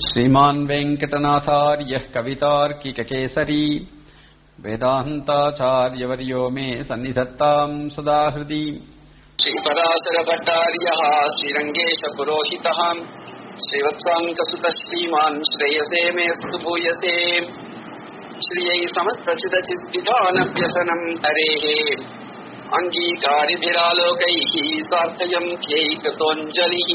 श्रीमान् वेङ्कटनाथार्यः कवितार्किककेसरी वेदान्ताचार्यवर्यो मे सन्निधत्ताम् सदा हृदि श्रीपराशरभट्टार्यः श्रीरङ्गेशपुरोहितः श्रीवत्साङ्कसुतः श्रीमान् श्रेयसे मेऽस्तु भूयसे श्रियै समस्तचिदचिद्विधानव्यसनम् हरेः अङ्गीकारिभिरालोकैः सार्थयन्त्यै कृतोञ्जलिः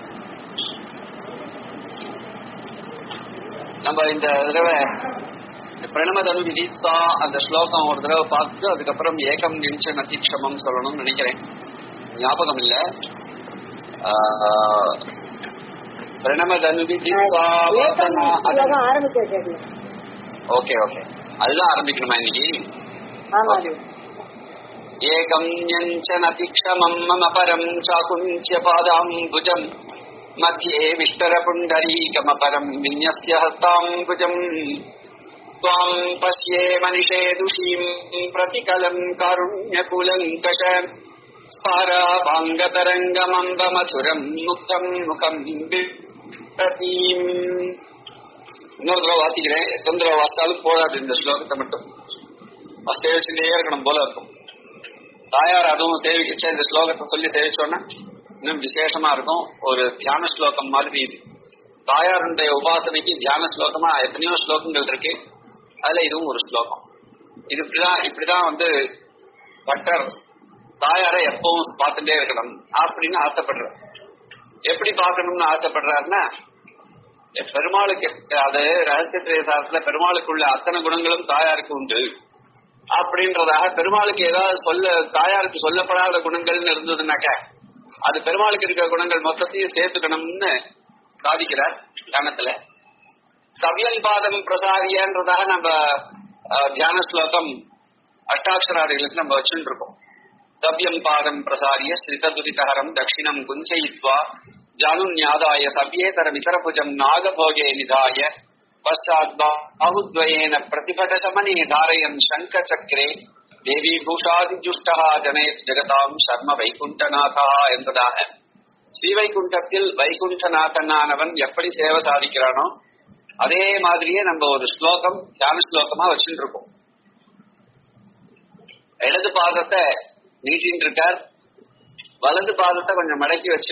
நம்ம இந்த தடவை பிரணமதனு விதித்தா அந்த ஸ்லோகம் ஒரு தடவை பார்த்து அதுக்கப்புறம் ஏகம் நிமிஷ நதிக்ஷமம் சொல்லணும்னு நினைக்கிறேன் ஞாபகம் இல்ல பிரணமதனு விதித்தா ஸ்லோகம் ஆரம்பிச்சிருக்கேன் ஓகே ஓகே அதுதான் ஆரம்பிக்கணுமா இன்னைக்கு ஆமா ஓகே ஏகம் யஞ்சனதிக்ஷமம் மம பரம் சாகுஞ்ச பாதாம்புஜம் मध्ये विष्टरपुण्डरीकमपरम् विन्यस्य हस्ताम्बुजम् त्वाम् पश्ये मनिषे दुषीम् प्रतिकलम् कारुण्यकुलङ्कष स्फाराभाङ्गतरङ्गमम्बमधुरम् मुक्तम् मुखम् பிரதீம் இன்னொரு தடவை வாசிக்கிறேன் எத்தனை தடவை வாசிச்சாலும் போதாது இந்த ஸ்லோகத்தை மட்டும் சேவிச்சுட்டே இருக்கணும் போல இருக்கும் தாயார் அதுவும் சேவிக்கிச்ச இந்த ஸ்லோகத்தை சொல்லி சேவிச்சோன்னா இன்னும் விசேஷமா இருக்கும் ஒரு தியான ஸ்லோகம் மாதிரி இது தாயாருடைய உபாசனைக்கு தியான ஸ்லோகமா எத்தனையோ ஸ்லோகங்கள் இருக்கு அதுல இதுவும் ஒரு ஸ்லோகம் இது இப்படிதான் இப்படிதான் வந்து பட்டர் தாயாரை எப்பவும் பார்த்துட்டே இருக்கணும் அப்படின்னு ஆசைப்படுறார் எப்படி பார்க்கணும்னு ஆசைப்படுறாருன்னா பெருமாளுக்கு அது ரகசிய திரேசாசத்துல பெருமாளுக்குள்ள அத்தனை குணங்களும் தாயாருக்கு உண்டு அப்படின்றதாக பெருமாளுக்கு ஏதாவது சொல்ல தாயாருக்கு சொல்லப்படாத குணங்கள்னு இருந்ததுனாக்க அது பெருமாளுக்கு இருக்கிற குணங்கள் மொத்தத்தையும் சேர்த்துக்கணும்னு சாதிக்கிறார் தியானத்துல சவியல் பாதம் பிரசாரியன்றதாக நம்ம அஹ், தியான ஸ்லோகம் அஷ்டாட்சராதிகளுக்கு நம்ம வச்சுட்டு இருக்கோம் சவ்யம் பாதம் பிரசாரிய ஸ்ரிததுரிதஹரம் தட்சிணம் குஞ்சயித்வா ஜானுன்யாதாய சவ்யேதரம் இதரபுஜம் நாகபோகே நிதாய பஷாத் பாகுத்வயேன பிரதிபடசமனே தாரயன் சங்க சக்கரே தேவி பூஷாதிஜுஷ்டா ஜனே ஜெகதாம் சர்ம வைகுண்டநாதா என்பதாக ஸ்ரீவைகுண்டத்தில் வைகுண்டநாதனானவன் எப்படி சேவை சாதிக்கிறானோ அதே மாதிரியே நம்ம ஒரு ஸ்லோகம் தியான ஸ்லோகமா வச்சுட்டு இருக்கோம் இடது பாதத்தை நீட்டின்னு இருக்கார் வலது பாதத்தை கொஞ்சம் மடக்கி வச்சு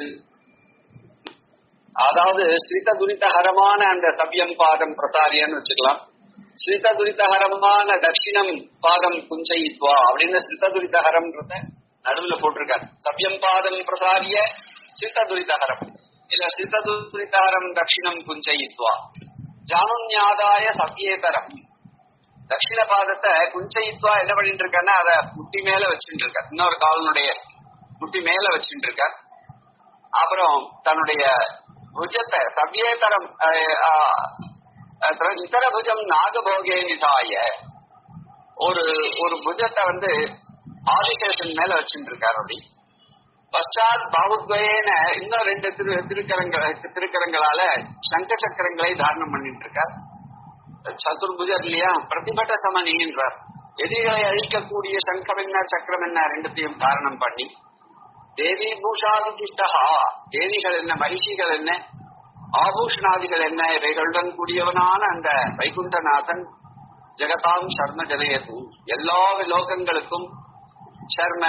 அதாவது ஸ்ரீத துரிதஹரமான அந்த சவ்யம் பாதம் பிரசாரியன்னு வச்சுக்கலாம் ஸ்ரித துரிதஹரமான தட்சிணம் பாதம் குஞ்சயித்வா அப்படின்னு ஸ்ரித துரிதஹரம்ன்றத நடுவுல போட்டிருக்காரு சவ்யம் பாதம் பிரசாரிய ஸ்ரித துரிதஹரம் இல்ல ஸ்ரித துரிதஹரம் தட்சிணம் குஞ்சயித்வா ஜானுன்யாதாய சவ்யேதரம் தட்சிண பாதத்தை குஞ்சயித்வா என்ன பண்ணிட்டு இருக்காருன்னா அத முட்டி மேல வச்சுட்டு இருக்கார் இன்னொரு காலனுடைய முட்டி மேல வச்சுட்டு இருக்கார் அப்புறம் தன்னுடைய புஜத்தை சவ்யேதரம் அஹ், அஹ், இதர புஜம் நாகபோகே நிதாய ஒரு ஒரு புஜத்தை வந்து ஆதிசேஷன் மேல வச்சுட்டு இருக்காரு அப்படி பஷாத் பாவுத்வயேன இன்னும் ரெண்டு திரு திருக்கரங்கள் திருக்கரங்களால சங்க சக்கரங்களை தாரணம் பண்ணிட்டு இருக்கார் சதுர்புஜர் இல்லையா பிரதிபட்ட சமனின்றார் எதிரிகளை அழிக்கக்கூடிய சங்கம் என்ன சக்கரம் என்ன ரெண்டுத்தையும் காரணம் பண்ணி தேவி பூஷாதி துஷ்டகா தேவிகள் என்ன மகிஷிகள் என்ன ஆபூஷணாதிகள் என்ன இவைகளுடன் கூடியவனான அந்த வைகுண்டநாதன் ஜெகதாம் சர்ம ஜனயது எல்லா லோகங்களுக்கும் சர்ம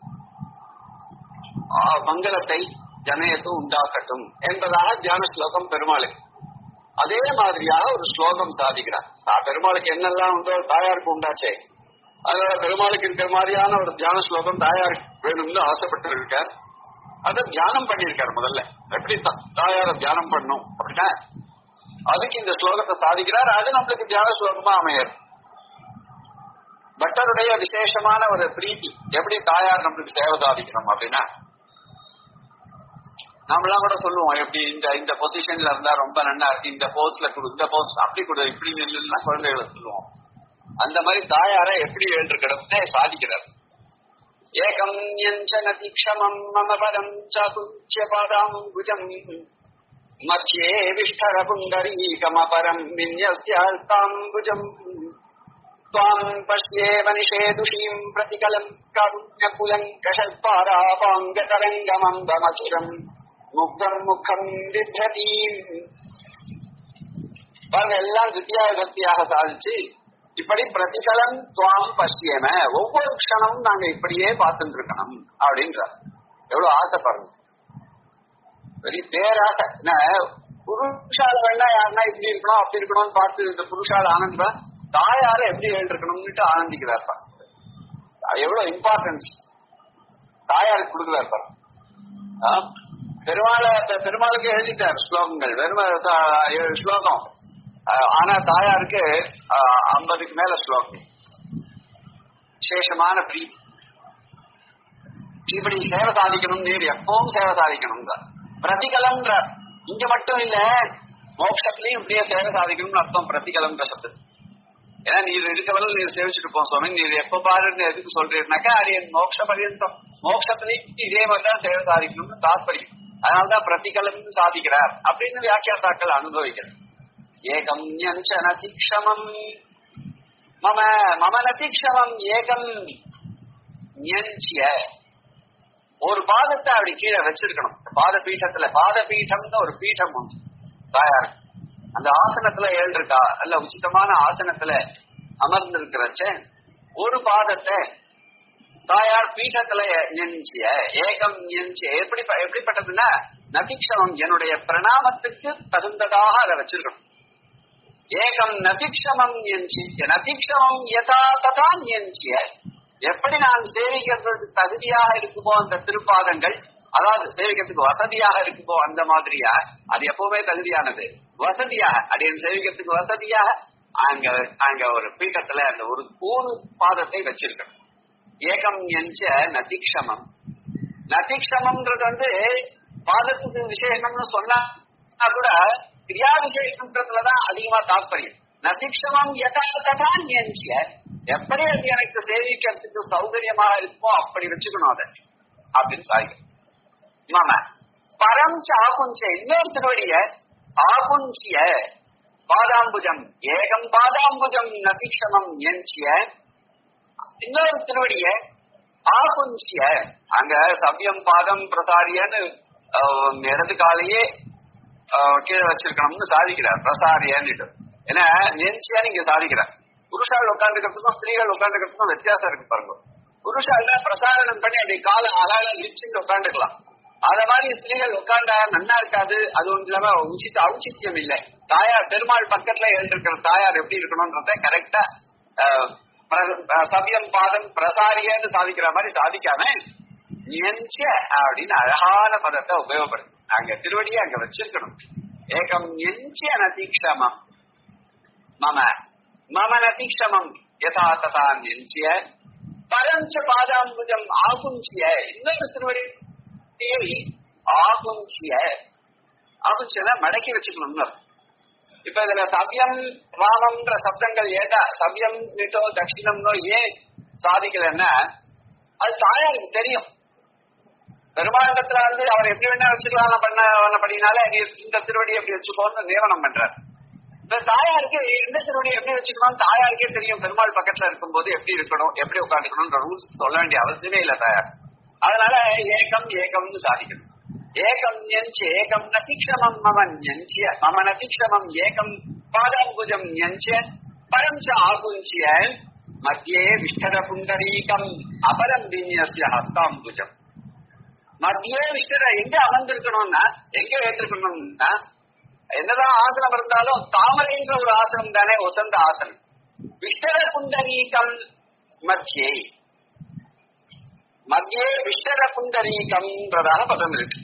ஆ, மங்களத்தை ஜனயத்து உண்டாக்கட்டும் என்பதாக தியான ஸ்லோகம் பெருமாளுக்கு அதே மாதிரியாக ஒரு ஸ்லோகம் சாதிக்கிறார் ஆ, பெருமாளுக்கு என்னெல்லாம் உண்டோ தாயாருக்கு உண்டாச்சே அதனால பெருமாளுக்கு இருக்கிற மாதிரியான ஒரு தியான ஸ்லோகம் தாயார் வேணும்னு ஆசைப்பட்டு இருக்கார் அதை தியானம் பண்ணியிருக்கார் முதல்ல எப்படி தா- தாயார தியானம் பண்ணும் அப்படின்னா அதுக்கு இந்த ஸ்லோகத்தை சாதிக்கிறார் அது நம்மளுக்கு தியான ஸ்லோகமா அமையர் பட்டருடைய விசேஷமான ஒரு பிரீத்தி எப்படி தாயார் நம்மளுக்கு சேவை சாதிக்கணும் அப்படின்னா நாமெல்லாம் கூட சொல்லுவோம் எப்படி இந்த இந்த பொசிஷன்ல இருந்தா ரொம்ப நல்லா இருக்கு இந்த போஸ்ட்ல கொடு இந்த போஸ்ட் அப்படி கொடு இப்படி நில்லுன்னா குழந்தைகளை சொல்லுவோம் அந்த மாதிரி தாயாரை எப்படி வேண்டிருக்கிறத சாதிக்கிறார் ஏகம் யஞ்சனதி க்ஷமம் மம பதம் சாகுஞ்ச பாதாம்புஜம் மத்தியே விஷ்டர புண்டரீகமபரம் விநியஸ்யாஸ்தாம்புஜம் त्वाम् पश्ये मनिषे दुषीम् प्रतिकलम् कारुण्यकुलङ्कषत्पारापाङ्गतरङ्गमम् बमचुरम् मुग्धम् मुखम् बिभ्रतीम् பாருங்க எல்லாம் தித்தியா விபக்தியாக சாதிச்சு இப்படி பிரதிகலம் துவாம் பசியம ஒவ்வொரு க்ஷணமும் நாங்க இப்படியே பார்த்துட்டு இருக்கணும் அப்படின்றார் எவ்வளவு ஆசை பாருங்க பெரிய பேராசை என்ன புருஷால வேணா யாருன்னா இப்படி இருக்கணும் அப்படி இருக்கணும்னு பார்த்து இந்த புருஷால ஆனந்தா தாயார எப்படி எழுந்திருக்கணும்னுட்டு ஆனந்திக்கிறார் பாருங்க. எவ்வளவு இம்பார்ட்டன்ஸ் தாயாருக்கு கொடுக்குறார் பாருங்க ஆ, பெருமாளை பெருமாளுக்கு எழுதிட்டார் ஸ்லோகங்கள் வெறும் ச- ஏழு ஸ்லோகம் ஆ, ஆனா தாயாருக்கு ஐம்பதுக்கு மேல ஸ்லோகம் விசேஷமான பிரீத்தி இப்படி சேவை சாதிக்கணும் நீர் எப்பவும் சேவை சாதிக்கணும் பிரதிகலம்ன்ற இங்க மட்டும் இல்ல மோட்சத்திலையும் இப்படியே சேவை சாதிக்கணும்னு அர்த்தம் பிரதிகலம்ன்ற சப்தம் ஏன்னா நீர் இருக்கவரை நீர் சேவிச்சுட்டு போம் சுவாமி நீர் எப்ப பாருன்னு எதுக்கு சொல்றீங்கன்னாக்கா அது என் மோட்ச பரியந்தம் மோட்சத்திலையும் இதே மாதிரி தான் சேவை சாதிக்கணும்னு தாத்பரியம் அதனாலதான் பிரதிகலம் சாதிக்கிறார் அப்படின்னு வியாக்கியாத்தாக்கள் அனுபவிக்கிறார் ஏகம் ஞஞ்ச நதிக்ஷமம் மம மம நதிக்ஷமம் ஏகம் ஞஞ்சிய ஒரு பாதத்தை அப்படி கீழே வச்சிருக்கணும் பாத பீட்டத்துல பாத பீட்டம்னு ஒரு பீட்டம் உண்டு தாயார் அந்த ஆசனத்துல எழுந்திருக்கா அல்ல உச்சிதமான ஆசனத்துல அமர்ந்திருக்கிறச்ச ஒரு பாதத்தை தாயார் பீட்டத்துல நெஞ்சிய ஏகம் நெஞ்சிய எப்படி எப்படிப்பட்டதுன்னா நதிக்ஷமம் என்னுடைய பிரணாமத்துக்கு தகுந்ததாக அதை வச்சிருக்கணும் ஏகம் நதிக்ஷமம் எஞ்சிய நதிக்ஷமம் யதா ததா எஞ்சிய எப்படி நான் சேவிக்கிறதுக்கு தகுதியாக இருக்குமோ அந்த திருப்பாதங்கள் அதாவது சேவிக்கிறதுக்கு வசதியாக இருக்குமோ அந்த மாதிரியா அது எப்பவுமே தகுதியானது வசதியாக அடியன் சேவிக்கிறதுக்கு வசதியாக அங்க அங்க ஒரு பீட்டத்துல அந்த ஒரு ஒரு பாதத்தை வச்சிருக்கணும் ஏகம் எஞ்ச நதிக்ஷமம் நதிக்ஷமம்ன்றது வந்து பாதத்துக்கு விசேஷம்னு சொன்னா கூட கிரியா விசேஷம்ன்றதுலதான் அதிகமா தாற்பயம் நதிக்ஷமம் யதா ததா எஞ்சிய எப்படி அது எனக்கு சேவிக்கிறதுக்கு சௌகரியமாக இருக்குமோ அப்படி வச்சுக்கணும் அதை அப்படின்னு சாய்க்கும் மம பரம் ஆகுஞ்ச இன்னொரு திருவடிய ஆகுஞ்சிய பாதாம்புஜம் ஏகம் பாதாம்புஜம் நதிக்ஷமம் எஞ்சிய இன்னொரு திருவடிய ஆகுஞ்சிய அங்க சவ்யம் பாதம் பிரசாரியன்னு ஆஹ், இடது காலையே ஆஹ், கீழே வச்சிருக்கணும்னு சாதிக்கிறார் பிரசாரியன்னுட்டு ஏன்னா நெஞ்சியான்னு இங்க சாதிக்கிறார் புருஷால் உட்காந்துக்கிறதுக்கும் ஸ்திரீகள் உட்காந்துக்கிறதுக்கும் வித்தியாசம் இருக்கு பாருங்க புருஷால் பிரசாரணம் பண்ணி அப்படி கால அழகால விரிச்சுட்டு உட்காந்துக்கலாம் அத மாதிரி ஸ்திரீகள் உட்காண்டா நன்னா இருக்காது அது ஒன்று இல்லாம உச்சித்த ஔச்சித்யம் இல்லை தாயார் பெருமாள் பக்கத்துல எழுந்திருக்கிற தாயார் எப்படி இருக்கணும்ன்றத கரெக்டா சவியம் பாதம் பிரசாரியன்னு சாதிக்கிற மாதிரி சாதிக்காம நெஞ்ச அப்படின்னு அழகான பதத்தை உபயோகப்படுது அங்க திருவடியை அங்க வச்சிருக்கணும் ஏகம் நெஞ்ச நதீக்ஷமம் மம மம நதீக்ஷமம் யதா ததா நெஞ்சிய பரஞ்ச பாதாம்புஜம் ஆகுஞ்சிய இன்னொரு திருவடியை ஆகுஞ்சிய ஆகுஞ்சியல மடக்கி வச்சுக்கணும்னு அர்த்தம். இப்ப இதுல சவ்யம் ராமம்ன்ற சப்தங்கள் ஏதா சவ்யம் நீட்டோ தட்சிணம்னோ ஏன் சாதிக்கலன்னா அது தாயாருக்கு தெரியும் பெருமாண்டத்துல வந்து அவர் எப்படி வேணா வச்சுக்கலாம் பண்ண பண்ணபடினால நீ இந்த திருவடி எப்படி வச்சுக்கோன்னு நியமனம் பண்றார் இந்த தாயாருக்கு இந்த திருவடி எப்படி வச்சுக்கணும் தாயாருக்கே தெரியும் பெருமாள் பக்கத்துல இருக்கும்போது எப்படி இருக்கணும் எப்படி உட்காந்துக்கணும்ன்ற ரூல்ஸ் சொல்ல வேண்டிய அவசியமே இல்ல தாயார் அதனால ஏகம் ஏகம்னு சாதிக்கணும் ஏகம் ஞஞ்ச ஏகம் நதிக்ஷமம் மம ஞஞ்சிய மம நதிக்ஷமம் ஏகம் பாதாம்புஜம் ஞஞ்ச பரம் ச ஆகுஞ்சிய மத்தியே விஷ்டர புண்டரீகம் அபரம் விநியசிய ஹஸ்தாம்புஜம் மத்தியே விஷ்டர எங்க அமர்ந்திருக்கணும்னா எங்க ஏற்றிருக்கணும்னா என்னதான் ஆசனம் இருந்தாலும் தாமரைன்ற ஒரு ஆசனம் தானே வசந்த ஆசனம் விஷ்டர புண்டரீகம் மத்தியே மத்தியே விஷ்டர புண்டரீகம்ன்றதாக பதம் இருக்கு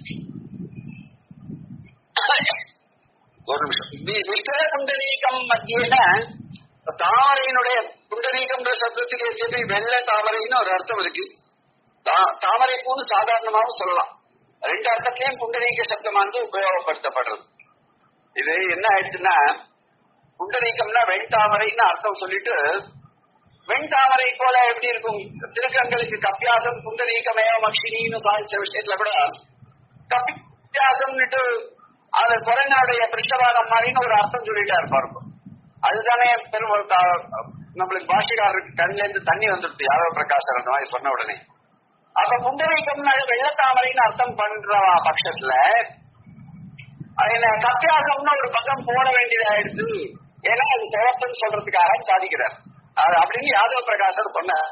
ஒரு நிமிஷம் வி- விஷ்டர புண்டரீகம் மத்தியேன தாமரையினுடைய புண்டரீகம்ன்ற சப்தத்துக்கு எப்படி வெள்ளை தாமரைன்னு ஒரு அர்த்தம் இருக்கு தா- தாமரை பூன்னு சாதாரணமாவும் சொல்லலாம் ரெண்டு அர்த்தத்திலையும் புண்டரீக சப்தமானது உபயோகப்படுத்தப்படுறது இது என்ன ஆயிடுச்சுன்னா புண்டரீகம்னா வெண்தாமரைன்னு அர்த்தம் சொல்லிட்டு வெண்தாமரை போல எப்படி இருக்கும் திருக்கங்களுக்கு கப்பியாசம் புண்டரீகமேவ மக்ஷினின்னு சாதிச்ச விஷயத்துல கூட கப்பியாசம்னுட்டு அது குரங்கனுடைய பிருஷ்டவாதம் மாதிரின்னு ஒரு அர்த்தம் சொல்லிட்டாரு பாருங்க அதுதானே பெரும் ஒரு தா- நம்மளுக்கு பாஷைக்காரருக்கு கண்ணுல இருந்து தண்ணி வந்துடுது யாதவ பிரகாசர் அந்த மாதிரி சொன்ன உடனே அப்ப புண்டரீகம்னா வெள்ளத்தாமரைன்னு அர்த்தம் பண்ற பட்சத்துல அதுல கத்தியாசம்னு ஒரு பக்கம் போட வேண்டியதாயிடுச்சு ஏன்னா அது சிறப்புன்னு சொல்றதுக்காக சாதிக்கிறார் அது அப்படின்னு யாதவ பிரகாசர் சொன்னார்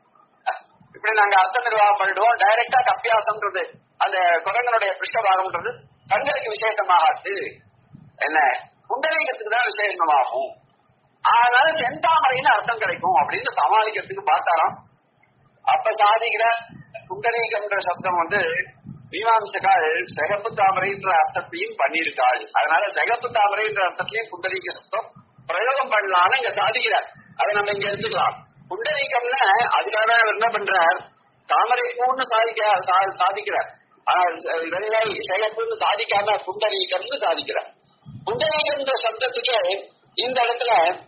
இப்படி நாங்க அர்த்த நிர்வாகம் பண்ணிடுவோம் டைரக்டா கப்பியாசம்ன்றது அந்த குரங்கனுடைய பிருஷ்டபாகம்ன்றது கண்களுக்கு விசேஷமாகாது என்ன குண்டலீகத்துக்கு தான் விசேஷமாகும் அதனால செந்தாமரைன்னு அர்த்தம் கிடைக்கும் அப்படின்னு சமாளிக்கிறதுக்கு பார்த்தாராம் அப்ப சாதிக்கிற குண்டலீகம்ன்ற சப்தம் வந்து மீமாம்சகால் சிகப்பு தாமரைன்ற அர்த்தத்தையும் பண்ணியிருக்காள் அதனால சிகப்பு தாமரைன்ற அர்த்தத்திலையும் குண்டலீக சப்தம் பிரயோகம் பண்ணலாம்னு இங்க சாதிக்கிறார் அதை நம்ம இங்க எடுத்துக்கலாம் குண்டலீகம்னா அதுக்காக அவர் என்ன பண்றார் தாமரை பூன்னு சாதிக்க சா- சாதிக்கிறார் ஆனால் வெள்ளை சிகப்புன்னு சாதிக்காம குண்டலீகம்னு சாதிக்கிறார் குண்டலீகம்ன்ற சப்தத்துக்கு இந்த இடத்துல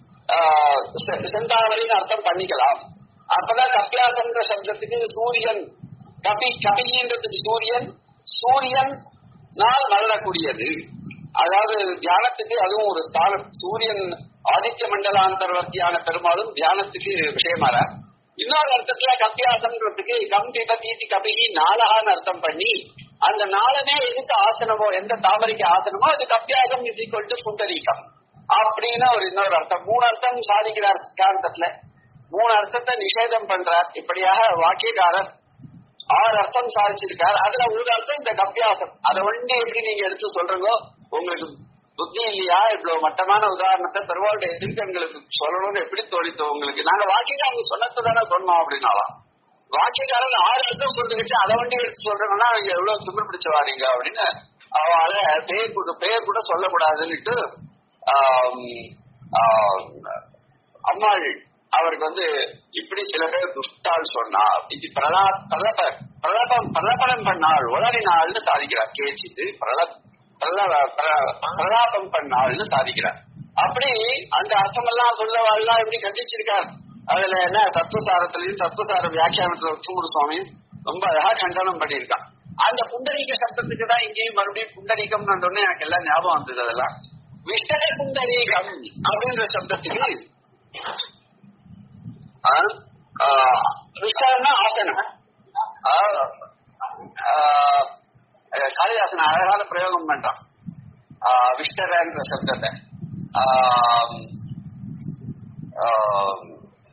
ஆஹ், செ- செந்தாமரைன்னு அர்த்தம் பண்ணிக்கலாம் அப்பதான் கப்பியாசம்ன்ற சப்தத்துக்கு சூரியன் கபி கபின்றதுக்கு சூரியன் சூரியன் நாள் மலரக்கூடியது அதாவது தியானத்துக்கு அதுவும் ஒரு ஸ்தானம் சூரியன் ஆதித்ய மண்டலாந்தர்வர்த்தியான பெருமாளும் தியானத்துக்கு விஷயமாற இன்னொரு அர்த்தத்துல கப்பியாசம்ன்றதுக்கு கம் பிபதீதி கபிகி நாளகான்னு அர்த்தம் பண்ணி அந்த நாளமே எதுக்கு ஆசனமோ எந்த தாமரைக்கு ஆசனமோ அது kapyasam is equal to pundarikam அப்படின்னு ஒரு இன்னொரு அர்த்தம் மூணு அர்த்தம் சாதிக்கிறார் சித்தாந்தத்துல மூணு அர்த்தத்தை நிஷேதம் பண்றார் இப்படியாக வாக்கியக்காரர் ஆறு அர்த்தம் சாதிச்சிருக்கார் அதுல ஒரு அர்த்தம் இந்த கப்பியாசம் அதை ஒண்டி எப்படி நீங்க எடுத்து சொல்றீங்களோ உங்களுக்கு புத்தி இல்லையா இவ்வளவு மட்டமான உதாரணத்தை பெருமாளுடைய எதிர்கண்களுக்கு சொல்லணும்னு எப்படி தோழித்தோ உங்களுக்கு நாங்க வாக்கியக்காரங்க சொன்னதை தானே சொன்னோம் அப்படின்னாலாம் வாக்கியக்காரங்க ஆறு அர்த்தம் சொல்லிருச்சு அதை வண்டி எடுத்து சொல்றேன்னா அவங்க எவ்வளவு திமிர் பிடிச்சவாரீங்க அப்படின்னு அவளை பேர் கூட பேர் கூட சொல்லக்கூடாதுன்னுட்டு ஆம், ஆம், அம்மாள் அவருக்கு வந்து இப்படி சில பேர் துஷ்டால் சொன்னா இது பிரலா பிரலப பிரலபம் பிரலபனம் பண்ணாள் உளறினாள்னு சாதிக்கிறார் கேச்சிட்டு பிரல பிரல பிர- பிரலாபம் பண்ணாள்னு சாதிக்கிறார் அப்படி அந்த அர்த்தமெல்லாம் சொல்லவாள்லாம் எப்படி கண்டிச்சிருக்கார் அதுல என்ன தத்துவசாரத்திலையும் தத்துவசார வியாக்கியானத்துல உச்சமூர் சுவாமி ரொம்ப அழகா கண்டனம் பண்ணியிருக்கான் அந்த புண்டரீக சப்தத்துக்கு தான் இங்கேயும் மறுபடியும் புண்டரீகம் உடனே எனக்கு எல்லாம் ஞாபகம் வந்தது அதெல்லாம் விஷ்டக புண்டரீகம் அப்படின்ற சப்தத்துக்கு ஆ, ஆ, விஷ்டகம்னா ஆசனம் ஆ, ஆ, காளிதாசன் அழகான பிரயோகம் பண்றான் ஆ, விஷ்டகன்ற சப்தத்தை ஆம், ஆம்,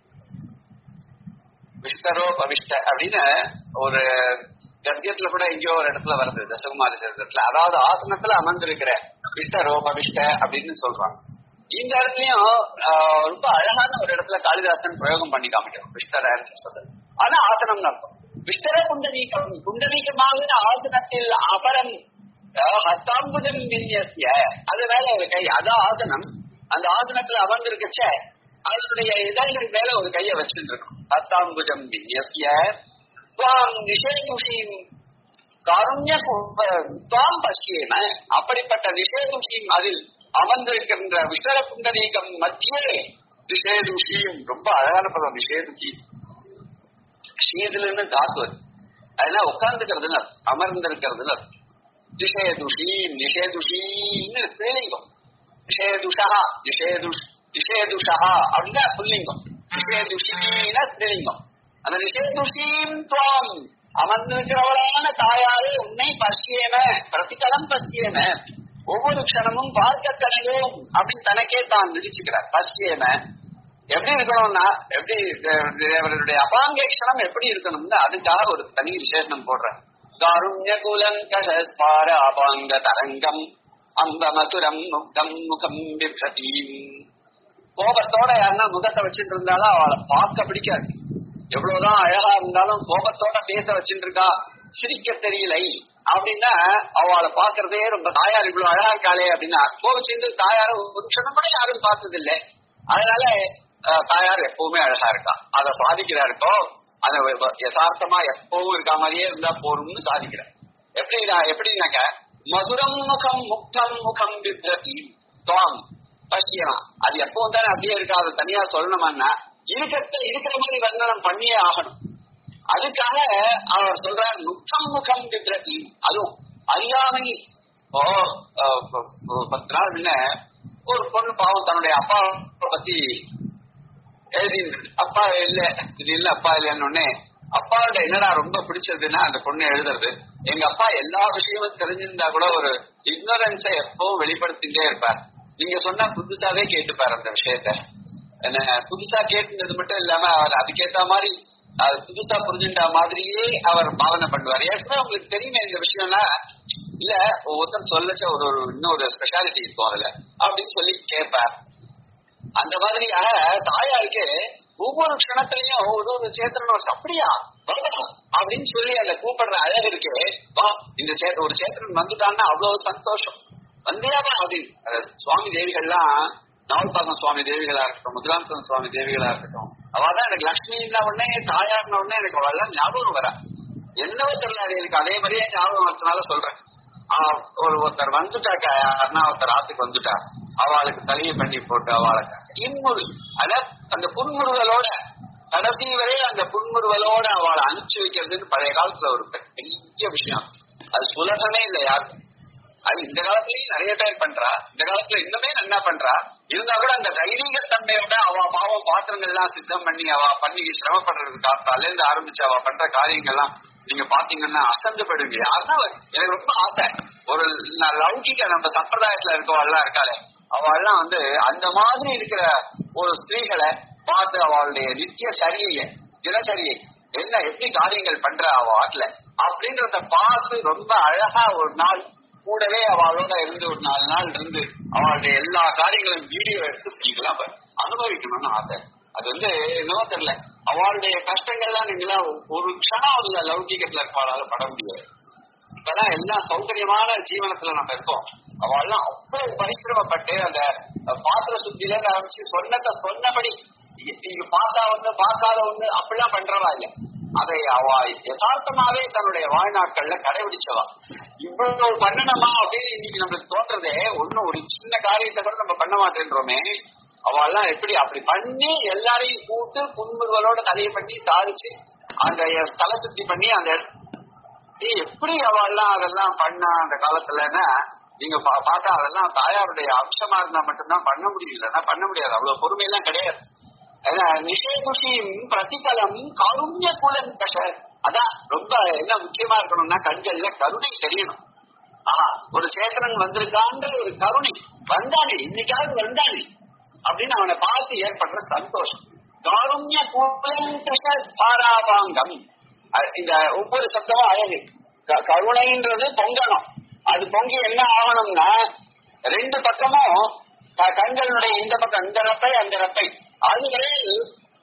விஷ்டரோ பவிஷ்ட அப்படின்னு ஒரு கத்தியத்துல கூட எங்கேயோ ஒரு இடத்துல வருது தசகுமார சரித்திரத்துல அதாவது ஆசனத்துல அமர்ந்திருக்கிற விஷ்டரோ பவிஷ்ட அப்படின்னு சொல்றாங்க இந்த இடத்துலயும் ஆஹ், ரொம்ப அழகான ஒரு இடத்துல காளிதாசன் பிரயோகம் பண்ணி காமிக்கிறோம் விஷ்டரன்னு சொல்றது ஆனா ஆசனம் அர்த்தம் விஷ்டர புண்டரீகம் புண்டரீகமாகிற ஆசனத்தில் அபரம் ஆஹ், ஹஸ்தாம்புஜம் விநியசிய அது மேல ஒரு கை அதான் ஆசனம் அந்த ஆசனத்துல அமர்ந்திருக்கச்ச அதனுடைய இதழ்கள் மேல ஒரு கையை வச்சுட்டு இருக்கும் ஹஸ்தாம்புஜம் விநியசிய துவாம் நிஷேதுஷீம் காருண்ய துவாம் பசியேன அப்படிப்பட்ட நிஷேதுஷீம் அதில் அமர்ந்திருக்கின்ற விஷர புண்டரீகம் மத்தியே நிஷேதுஷீம் ரொம்ப அழகான பதம் நிஷேதுஷி ஷீதுலன்னு காத்து வருது அதெல்லாம் உட்கார்ந்துக்கிறதுன்னு அர்த்தம். அமர்ந்திருக்கிறதுன்னு அர்த்தம். நிஷேதுஷீம் நிஷேதுஷீன்னு ஸ்ரீலிங்கம் நிஷேதுஷா நிஷேதுஷ் நிஷேதுஷா அப்படின்னா புல்லிங்கம் நிஷேதுஷீன ஸ்ரீலிங்கம் அந்த நிஷேதுஷீம் துவாம் அமர்ந்திருக்கிறவளான தாயாரே உன்னை பசியேன பிரதிகலம் பசியேன ஒவ்வொரு க்ஷணமும் பார்க்க கனவும் அப்படின்னு தனக்கே தான் நினைச்சுக்கிறார் பசியேன எப்படி இருக்கணும்னா எப்படி அஹ், அவருடைய அபாங்கேஷனம் எப்படி இருக்கணும்னு அதுக்காக ஒரு தனி விசேஷனம் போடுறேன் காருண்ய குலங்கஷஸ்பார அபாங்க தரங்கம் அம்ப மதுரம் முக்தம் முகம் பிப்ரதீம் கோபத்தோட யாருன்னா முகத்தை வச்சுட்டு இருந்தாலும் அவளை பார்க்க பிடிக்காது எவ்வளவுதான் அழகா இருந்தாலும் கோபத்தோட பேச வச்சுட்டு இருக்கா சிரிக்க தெரியலை அப்படின்னா அவளை பாக்குறதே ரொம்ப தாயார் இவ்வளவு அழகா இருக்காளே அப்படின்னா கோபிச்சிருந்து தாயார ஒரு க்ஷணம் கூட யாரும் பார்த்தது இல்லை அதனால அஹ், தாயார் எப்பவுமே அழகா இருக்கா அதை சாதிக்கிறாருக்கோ அதை வ- யதார்த்தமா எப்பவும் இருக்க மாதிரியே இருந்தா போரும்னு சாதிக்கிறார் எப்படின்னா எப்படின்னாக்க மதுரம் முகம் முக்தம் முகம் பிப்ரதி துவாம் பசியலாம் அது எப்பவும் தானே அப்படியே இருக்கா அதை தனியா சொல்லணுமான்னா இருக்கிறத இருக்கிற மாதிரி வர்ணனம் பண்ணியே ஆகணும் அதுக்காக அவர் சொல்றார் முகம் முகம் பிப்ரதி அதுவும் அறியாமை ஓ அஹ், ப- ப- பத்து நாள் முன்ன ஒரு பொண்ணு பாவம் தன்னுடைய அப்பாவை பத்தி எழுதி அப்பா இல்ல திடீர்னு அப்பா இல்லைன்னு உடனே அப்பாவோட என்னடா ரொம்ப பிடிச்சதுன்னா அந்த பொண்ணு எழுதுறது எங்க அப்பா எல்லா விஷயமும் தெரிஞ்சிருந்தா கூட ஒரு இக்னோரன்ஸை எப்பவும் வெளிப்படுத்திட்டே இருப்பார் நீங்க சொன்னா புதுசாவே கேட்டுப்பார் அந்த விஷயத்த என்ன புதுசா கேட்டுனது மட்டும் இல்லாம அவர் அதுக்கேத்த மாதிரி அது புதுசா புரிஞ்சுட்டா மாதிரியே அவர் பாவனை பண்ணுவார் ஏற்கனவே உங்களுக்கு தெரியுமே இந்த விஷயம்னா இல்ல ஒருத்தர் சொல்லச்ச ஒரு ஒரு இன்னொரு ஸ்பெஷாலிட்டி இருக்கும் அதுல அப்படின்னு சொல்லி கேட்பார் அந்த மாதிரியாக தாயாருக்கு ஒவ்வொரு க்ஷணத்திலையும் ஒரு ஒரு சேத்திரன் ஒரு அப்படியா வா, அப்படின்னு சொல்லி அந்த கூப்பிடுற அழகு இருக்கே வா இந்த சேத்த ஒரு சேத்திரன் வந்துட்டான்னா அவ்வளவு சந்தோஷம் வந்தியாவா அப்படின்னு அஹ் சுவாமி தேவிகள்லாம் நவல்பாக்கம் சுவாமி தேவிகளா இருக்கட்டும் முதுராந்தன் சுவாமி தேவிகளா இருக்கட்டும் அவதான் எனக்கு லட்சுமின்னா உடனே தாயார்ன உடனே எனக்கு அவெல்லாம் ஞாபகம் வரா என்னவோ தெரியல அது எனக்கு அதே மாதிரியே ஞாபகம் வரதுனால சொல்றேன் ஆஹ் ஒரு ஒருத்தர் வந்துட்டாக்கா யாருன்னா ஒருத்தர் ஆத்துக்கு வந்துட்டா அவளுக்கு தலையை பண்ணி போட்டு அவளுக்கு இன்முறு அத அந்த புன்முறுவலோட கடைசி வரை அந்த புன்முறுவலோட அவளை அனுப்பிச்சு வைக்கிறதுன்னு பழைய காலத்துல ஒரு பெரிய விஷயம் அது சுலகமே இல்லை யாருக்கும் அது இந்த காலத்துலயும் நிறைய பேர் பண்றா இந்த காலத்துல இன்னுமே நல்லா பண்றா இருந்தா கூட அந்த தைரியத்தன்மையோட அவ பாவம் பாத்திரங்கள்லாம் சித்தம் பண்ணி அவ பண்ணி சிரமப்படுறது காத்தால இருந்து ஆரம்பிச்சு அவ பண்ற காரியங்கள்லாம் நீங்க பாத்தீங்கன்னா அசந்து போயிடுவீங்க யாருன்னா எனக்கு ரொம்ப ஆசை ஒரு ந- லௌகிக நம்ம சம்பிரதாயத்துல இருக்கவெல்லாம் இருக்காளே அவள்லாம் வந்து அந்த மாதிரி இருக்கிற ஒரு ஸ்திரீகளை பார்த்து அவளுடைய நித்திய சரியை தினச்சரியை என்ன எப்படி காரியங்கள் பண்ற அவ ஆட்ல அப்படின்றத பார்த்து ரொம்ப அழகா ஒரு நாள் கூடவே அவளோட இருந்து ஒரு நாலு நாள் இருந்து அவளுடைய எல்லா காரியங்களும் வீடியோ எடுத்து நீங்களாம் ப- அனுபவிக்கணும்னு ஆசை அது வந்து என்னவோ தெரியல அவளுடைய கஷ்டங்கள்லாம் நீங்களாம் ஒரு க்ஷணம் அதுல லௌகிகத்துல இருக்கவாளால பட முடியாது இப்பெல்லாம் எல்லாம் சௌகரியமான ஜீவனத்துல நம்ம இருக்கோம் அவள்லாம் அவ்வளவு பரிசிரமப்பட்டு அந்த பாத்திர சுத்தில இருந்து ஆரம்பிச்சு சொன்னத சொன்னபடி இ- இங்க பார்த்தா ஒண்ணு பார்க்காத ஒண்ணு அப்படிலாம் பண்றவா இல்ல அதை அவ யதார்த்தமாவே தன்னுடைய வாழ்நாட்கள்ல கடைபிடிச்சவா இவ்வளவு பண்ணணுமா அப்படின்னு இன்னைக்கு நம்மளுக்கு தோன்றதே ஒண்ணும் ஒரு சின்ன காரியத்தை கூட நம்ம பண்ண மாட்டேன்றோமே அவெல்லாம் எப்படி அப்படி பண்ணி எல்லாரையும் கூட்டு புன்முறுவலோட தலையை பண்ணி சாதிச்சு அந்த தலை சுத்தி பண்ணி அந்த இடத்துல ஏய், எப்படி அவெல்லாம் அதெல்லாம் பண்ணா அந்த காலத்துலன்னா நீங்க பா- பார்த்தா அதெல்லாம் தாயாருடைய அம்சமா இருந்தா மட்டும்தான் பண்ண முடியும் இல்லைன்னா பண்ண முடியாது அவ்வளவு பொறுமையெல்லாம் கிடையாது ஏன்னா நிஷேகுஷியும் பிரதிகலம் காருண்ய குலன் கஷ அதான் ரொம்ப என்ன முக்கியமா இருக்கணும்னா கண்கள்ல கருணை தெரியணும் ஆஹா ஒரு சேத்திரன் வந்திருக்கான்ற ஒரு கருணை வந்தானே இன்னைக்காவது வந்தானே அப்படின்னு அவனை பார்த்து ஏற்படுற சந்தோஷம் காருண்ய குலம் கஷ பாராபாங்கம் அஹ் இந்த ஒவ்வொரு சத்தமும் அழகு க- கருணைன்றது பொங்கணும் அது பொங்கி என்ன ஆகணும்னா ரெண்டு பக்கமும் க- கண்களுடைய இந்த பக்கம் இந்த ரப்பை அந்த ரப்பை அது வரையில்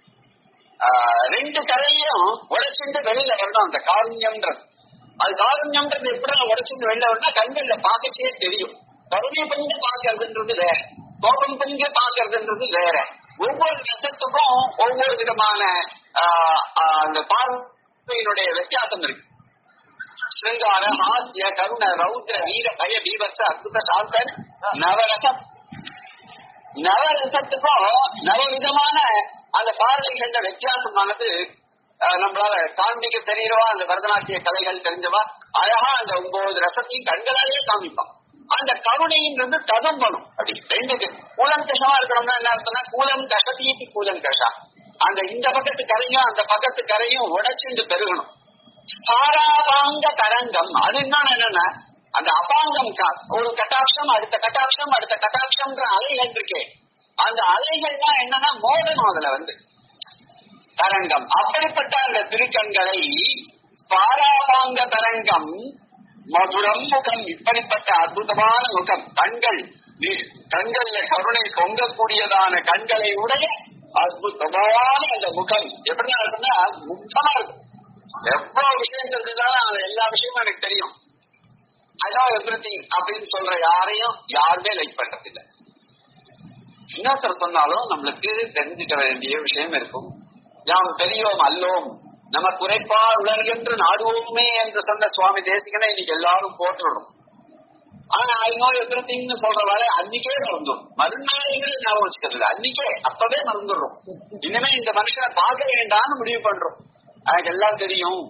ஆஹ், ரெண்டு கரையும் உடைச்சுட்டு வெளியில வரணும் அந்த காருண்யம்ன்றது அது காருண்யம்ன்றது எப்படி உடைச்சுட்டு வெளில வரணும் கண்கள்ல பார்க்கச்சே தெரியும் கருணை பஞ்ச பார்க்கறதுன்றது வேற கோபம் பஞ்ச பார்க்கறதுன்றது வேற ஒவ்வொரு ரசத்துக்கும் ஒவ்வொரு விதமான ஆஹ், ஆஹ், அந்த பார்வையினுடைய வித்தியாசம் இருக்கு சிருங்கார ஹாஸ்ய கருண ரௌத்ர வீர பய பீபத்ச அற்புத சாந்தன் நவரசம் நவரசத்துக்கும் நவவிதமான அந்த பார்வைகள வித்தியாசமானது அஹ், நம்மளால காண்பிக்க தெரியறவா அந்த பரதநாட்டிய கலைகள் தெரிஞ்சவா அழகா அந்த ஒன்பது ரசத்தையும் கண்களாலேயே காமிப்பான் அந்த கருணைன்றது ததும்பணும் அப்படி ரெண்டு கூலம் கஷமா இருக்கணும்னா என்ன அர்த்தம்னா கூலம் கஷதீதி கூலம் கஷா அந்த இந்த பக்கத்து கரையும் அந்த பக்கத்து கரையும் உடைச்சுண்டு பெருகணும் ஸ்தாராபாங்க தரங்கம் அது இன்னொன்னு என்னன்னா அந்த அபாங்கம் கா- ஒரு கட்டாட்சம் அடுத்த கட்டாட்சம் அடுத்த கட்டாட்சம்ன்ற அலைகள் இருக்கே அந்த அலைகள்லாம் என்னன்னா மோதணும் அதுல வந்து தரங்கம் அப்படிப்பட்ட அந்த திருக்கண்களை ஸ்பாராபாங்க தரங்கம் மதுரம் முகம் இப்படிப்பட்ட அற்புதமான முகம் கண்கள் நீ- கண்கள்ல கருணை பொங்கக்கூடியதான கண்களை உடைய அற்புதமான அந்த முகம் எப்படி இருக்குன்னா முக்தமா இருக்கும் எவ்வளவு விஷயம் தெரிஞ்சுதாலும் அது எல்லா விஷயமும் எனக்கு தெரியும் அதான் எவ்ரி அப்படின்னு சொல்ற யாரையும் யாருமே லைக் பண்றது இல்ல இன்னொருத்தர் சொன்னாலும் நம்மளுக்கு தெரிஞ்சுக்க வேண்டிய விஷயம் இருக்கும் யாம் பெரியோம் அல்லோம் நம்ம குறைப்பார் உலகென்று நாடுவோமே என்று சொன்ன சுவாமி தேசிகனை இன்னைக்கு எல்லாரும் போட்டுடணும் ஆனா ஐநோ எவ்ரிதிங்னு சொல்ற வேலை அன்னைக்கே மறந்துடும் மறுநாளைகள் ஞாபகம் வச்சுக்கிறது இல்ல. அன்னைக்கே அப்பவே மறந்துடுறோம் இனிமே இந்த மனுஷனை பார்க்க வேண்டாம்னு முடிவு பண்றோம் எனக்கு எல்லாம் தெரியும்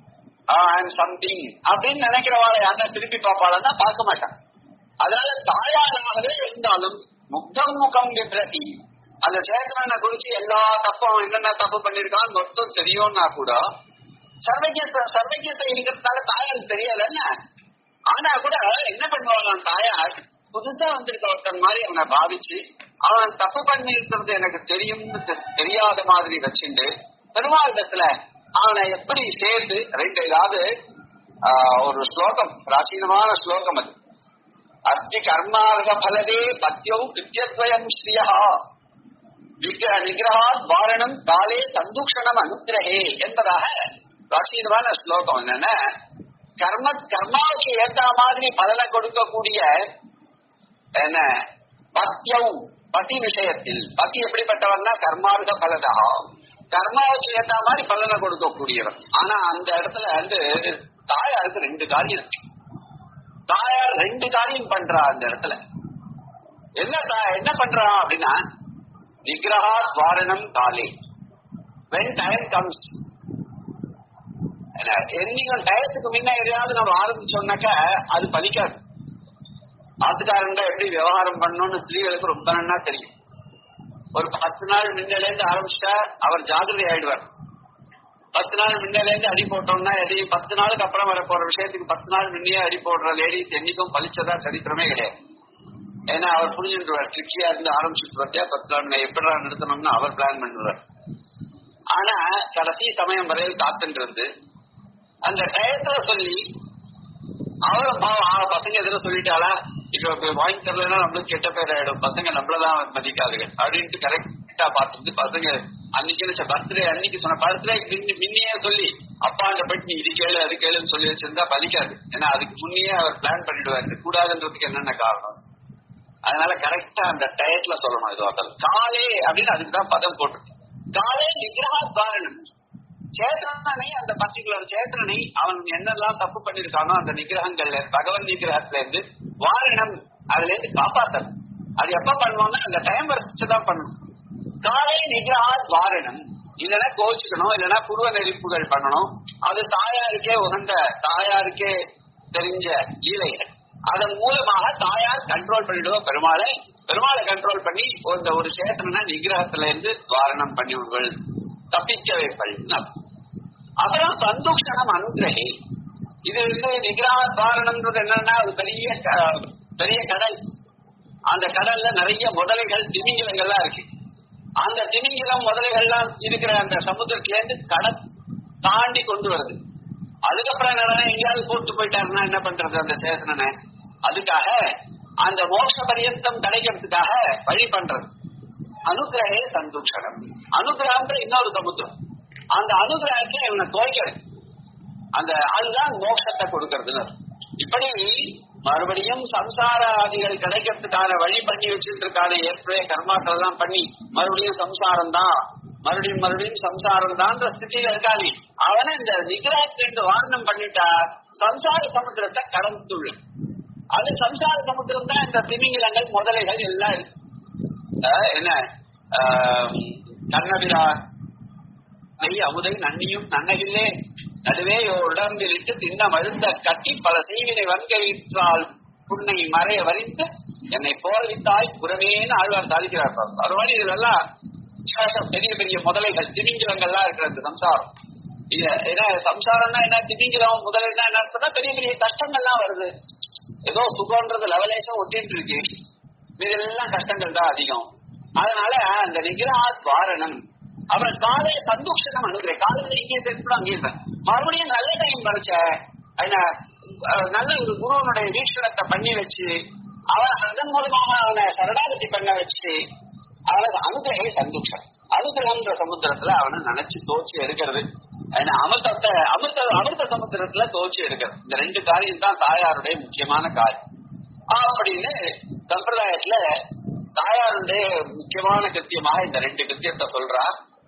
சம்திங் அப்படின்னு நினைக்கிறவாளை யாரா திருப்பி பார்ப்பாளன்னா பார்க்க மாட்டான் அதனால தாயாராகவே இருந்தாலும் முக்தம் முகம் விப்ரதி அந்த சேத்திரனை குறிச்சு எல்லா தப்பும் என்னென்ன தப்பு பண்ணிருக்கான்னு மொத்தம் தெரியும்னா கூட சர்வஜத்தை சர்வஜத்தை இருக்கிறதுனால தாயாருக்கு தெரியாதுன்னு ஆனா கூட என்ன பண்ணுவாங்க தாயார் புதுசா வந்திருக்க ஒருத்தன் மாதிரி அவனை பாவிச்சு அவன் தப்பு பண்ணி இருக்கிறது எனக்கு தெரியும்னு தெ- தெரியாத மாதிரி வச்சுண்டு பெருமாளிடத்துல அவனை எப்படி சேர்ந்து ரெண்டு ஏதாவது ஆஹ், ஒரு ஸ்லோகம் பிராச்சீனமான ஸ்லோகம் அது அஸ்தி கர்மார்க பலதே பத்தியௌ கிருத்தியத்வயம் ஸ்ரீயா விக்கிர நிகிரகாத் வாரணம் காலே சந்துக்ஷணம் அனுகிரகே என்பதாக பிராச்சீனமான ஸ்லோகம் என்னன்னா கர்ம கர்மாவுக்கு ஏத்த மாதிரி பலனை கொடுக்கக்கூடிய என்ன பத்தியம் பதி விஷயத்தில் பதி எப்படிப்பட்டவன்னா கர்மார்க பலதா கர்மாவுக்கு ஏத்த மாதிரி பலனை கொடுக்கக்கூடியவன் ஆனா அந்த இடத்துல வந்து தாயாருக்கு ரெண்டு காரியம் இருக்கு தாயார் ரெண்டு காரியம் பண்றா அந்த இடத்துல என்ன தா- என்ன பண்றா அப்படின்னா நிகிரகா வாரணம் காலே வென் டைம் கம்ஸ் என்னைக்கும் டயத்துக்கு முன்ன எதையாவது நம்ம ஆரம்பிச்சோம்னாக்கா அது பலிக்காது ஆத்துக்காரங்க எப்படி விவகாரம் பண்ணணும்னு ஸ்திரீகளுக்கு ரொம்ப நன்னா தெரியும் ஒரு பத்து நாள் முன்னால இருந்து ஆரம்பிச்சுட்டா அவர் ஜாகிரதை ஆயிடுவார் பத்து நாள் முன்னால இருந்து அடி போட்டோம்னா எடி பத்து நாளுக்கு அப்புறம் வர போற விஷயத்துக்கு பத்து நாள் முன்னே அடி போடுற லேடிஸ் என்னைக்கும் பலிச்சதா சரித்திரமே கிடையாது ஏன்னா அவர் புரிஞ்சுருவார் ட்ரிக்கியா இருந்து ஆரம்பிச்சுட்டு பார்த்தியா பத்து நாள் முன்ன எப்படா நிறுத்தணும்னு அவர் பிளான் பண்ணுவார் ஆனா கடைசி சமயம் வரையில் காத்துட்டு இருந்து அந்த டயத்துல சொல்லி அவரும் பாவம், ஆ, பசங்க எதுவும் சொல்லிட்டாளா இப்ப இப்ப வாங்கி தரலன்னா நம்மளுக்கு கெட்ட பேர் ஆயிடும் பசங்க நம்மளதான் மதிக்காதுங்க அப்படின்ட்டு கரெக்டா பார்த்துட்டு பசங்க அன்னைக்கு பர்த்டே அன்னைக்கு சொன்ன பர்த்டே முன்னையே சொல்லி அப்பாண்ட போயிட்டு நீ இது கேளு அது கேளுன்னு சொல்லி வச்சிருந்தா பலிக்காது ஏன்னா அதுக்கு முன்னையே அவர் பிளான் பண்ணிடுவார் இது கூடாதுன்றதுக்கு என்னென்ன காரணம் அதனால கரெக்டா அந்த டயத்துல சொல்லணும் இது அதல் காலே அப்படின்னு அதுக்கு தான் பதம் போட்டு காலே நிகிரகா காரணம் சேத்திரனை அந்த பர்டிகுலர் சேத்திரனை அவன் என்னெல்லாம் தப்பு பண்ணிருக்கானோ அந்த நிகிரகங்கள்ல பகவன் நிகிரகத்துல இருந்து வாரணம் அதுல இருந்து காப்பாத்தணும் அது எப்ப பண்ணணும்னா அந்த டைம் வச்சுதான் பண்ணணும் காலை நிகிரகா வாரணம் இல்லைன்னா கோச்சுக்கணும் இல்லைன்னா புருவ நெருப்புகள் பண்ணணும் அது தாயாருக்கே உகந்த தாயாருக்கே தெரிஞ்ச லீலைகள் அதன் மூலமாக தாயார் கண்ட்ரோல் பண்ணிடுவோம் பெருமாளை பெருமாளை கண்ட்ரோல் பண்ணி இந்த ஒரு சேத்தனை நிகிரகத்துல இருந்து வாரணம் பண்ணி விடுவள் தப்பிக்க வைப்பள் அப்புறம் சந்தோஷனம் அனுகிரகி இது வந்து நிகிரக வாரணம்ன்றது என்னன்னா அது பெரிய க- பெரிய கடல் அந்த கடல்ல நிறைய முதலைகள் திமிங்கிலங்கள்லாம் இருக்கு அந்த திமிங்கிலம் முதலைகள்லாம் இருக்கிற அந்த சமுத்திரத்துல இருந்து கடல் தாண்டி கொண்டு வருது அதுக்கப்புறம் என்னன்னா எங்கேயாவது போட்டு போயிட்டாருன்னா என்ன பண்றது அந்த சேதனனை அதுக்காக அந்த மோட்ச பரியந்தம் கிடைக்கிறதுக்காக வழி பண்றது அனுகிரகே சந்தோஷம் அனுகிரகம்ன்ற இன்னொரு சமுத்திரம் அந்த அனுகிரகத்துல இவனை துவைக்கிறது அந்த அதுதான் மோட்சத்தை கொடுக்கறதுன்னு அர்த்தம். இப்படி மறுபடியும் சம்சாராதிகள் கிடைக்கிறதுக்கான வழி பண்ணி வச்சிருக்கான ஏற்கனவே கர்மாக்கள் எல்லாம் பண்ணி மறுபடியும் சம்சாரம் தான் மறுபடியும் மறுபடியும் சம்சாரம் தான் ஸ்திதியில இருக்கானே அவனை இந்த நிகிரகத்திலிருந்து வாரணம் பண்ணிட்டா சம்சார சமுத்திரத்தை கடந்துள்ள அது சம்சார சமுத்திரம் தான் இந்த திமிங்கிலங்கள் முதலைகள் எல்லாம் இருக்கு அஹ் என்ன ஆஹ் கண்ணபிரா நெய் அமுதை நன்னியும் நன்னகில்லே நடுவே உடம்பில் இட்டு தின்ன மருந்த கட்டி பல செய்வினை வன்கவிற்றால் புன்னை மறைய வரித்து என்னை போர்வித்தாய் புறமேன்னு ஆழ்வார் சாதிக்கிறார் பாருங்க. அது மாதிரி இதெல்லாம் சேஷம், பெரிய பெரிய முதலைகள் திமிங்கிலங்கள்லாம் இருக்கிற இந்த சம்சாரம் இது என்ன சம்சாரம்னா என்ன திமிங்கிலம் முதலைன்னா என்ன அர்த்தம்னா பெரிய பெரிய கஷ்டங்கள்லாம் வருது ஏதோ சுகம்ன்றது லெவலேஷம் ஒட்டிட்டு இருக்கு இதெல்லாம் கஷ்டங்கள் தான் அதிகம் அதனால அந்த நிகிராத் வாரணம் அப்புறம் காலை சந்தோஷம் அனுகிறேன் காலையில இங்கே சேர்த்து அங்கே இருந்தேன் மறுபடியும் நல்ல டைம் வரைச்ச என்ன அஹ், நல்ல ஒரு குருவனுடைய வீக்ஷணத்தை பண்ணி வச்சு அவன் அதன் மூலமாக அவனை சரணாகதி பண்ண வச்சு அவனுக்கு அனுகிரகே சந்தோஷம் அனுகிரகம்ன்ற சமுத்திரத்துல அவனை நினைச்சு தோச்சு எடுக்கிறது ஏன்னா அமிர்தத்தை அமிர்த அமிர்த சமுத்திரத்துல தோச்சு எடுக்கிறது இந்த ரெண்டு காரியம் தான் தாயாருடைய முக்கியமான காரியம் அப்படின்னு சம்பிரதாயத்துல தாயாருடைய முக்கியமான கிருத்தியமாக இந்த ரெண்டு கிருத்தியத்தை சொல்றா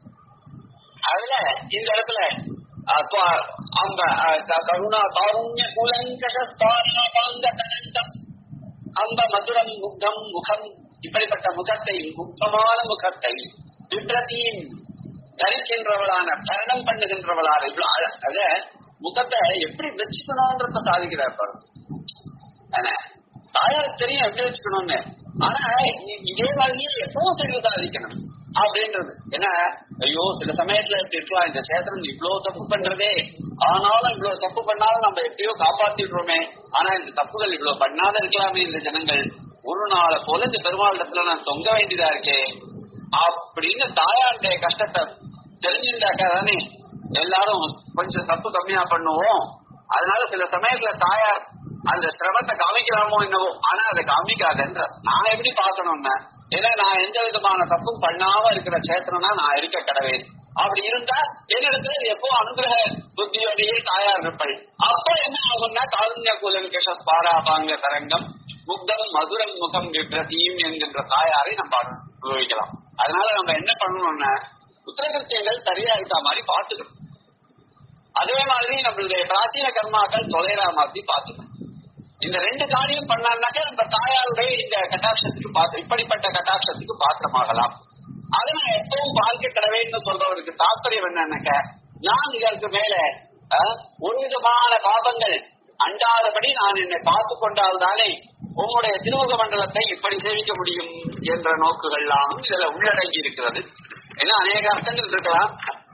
அதுல இந்த இடத்துல அஹ், துவா- அந்த அஹ், க- கருணா காருண்ய குலங்கஷஸ்தானபாங்கதனந்தம் அந்த மதுரம் முகம் முகம் இப்படிப்பட்ட முகத்தை முக்தமான முகத்தை விப்ரதியும் தரிக்கின்றவளான தரணம் பண்ணுகின்றவளான இவ்வளவு அழ- அத முகத்தை எப்படி வச்சுக்கணும்ன்றத சாதிக்கிறார் பாருங்க என்ன? தாயாருக்கு தெரியும் எப்படி வச்சுக்கணும்னு ஆனா இ- இதே மாதிரியே எப்பவும் தெளிவு சாதிக்கணும் அப்படின்றது ஏன்னா ஐயோ சில சமயத்துல இப்படி இருக்கலாம் இந்த சேத்திரம் இவ்வளவு தப்பு பண்றதே ஆனாலும் இவ்வளவு தப்பு பண்ணாலும் நம்ம எப்படியோ காப்பாத்திடுறோமே ஆனா இந்த தப்புகள் இவ்வளவு பண்ணாத இருக்கலாமே இந்த ஜனங்கள் ஒரு நாளை போல இந்த பெருமாள் இடத்துல நான் தொங்க வேண்டியதா இருக்கே அப்படின்னு தாயாருடைய கஷ்டத்தை தெரிஞ்சுட்டாக்கா தானே எல்லாரும் கொஞ்சம் தப்பு கம்மியா பண்ணுவோம் அதனால சில சமயத்துல தாயார் அந்த சிரமத்தை காமிக்கலாமோ என்னவோ ஆனா அதை காமிக்காதுன்ற நான் எப்படி பார்க்கணும்னா ஏன்னா நான் எந்த விதமான தப்பும் பண்ணாம இருக்கிற சேத்திரனா நான் இருக்க கடவே அப்படி இருந்தா என்னிடத்துல எப்போ அனுகிரக புத்தியோடையே தாயார் இருப்பள் அப்ப என்ன ஆகும்னா காருண்ய குலவிகேஷ பாராபாங்க தரங்கம் முக்தம் மதுரம் முகம் விப்ரதீம் என்கின்ற தாயாரை நம்ம அனுபவிக்கலாம் அதனால நம்ம என்ன பண்ணணும்னா உத்தரகிருத்தியங்கள் சரியா இருக்க மாதிரி பார்த்துக்கணும் அதே மாதிரி நம்மளுடைய பிராச்சீன கர்மாக்கள் தொலைற மாதிரி பார்த்துக்கணும் இந்த ரெண்டு காரியம் பண்ணான்னாக்க நம்ம தாயாருடைய இந்த கட்டாட்சத்துக்கு பாத்திரம் இப்படிப்பட்ட கட்டாட்சத்துக்கு பாத்திரமாகலாம் அதை நான் எப்பவும் வாழ்க்கை கடவேன்னு சொல்றவருக்கு தாற்பயம் என்னன்னாக்க நான் இதற்கு மேல அஹ், ஒரு விதமான பாபங்கள் அண்டாதபடி நான் என்னை பார்த்து கொண்டால் தானே உங்களுடைய திருமுக மண்டலத்தை இப்படி சேவிக்க முடியும் என்ற நோக்குகள்லாம் இதுல உள்ளடங்கி இருக்கிறது ஏன்னா அநேக அர்த்தங்கள் இருக்கலாம்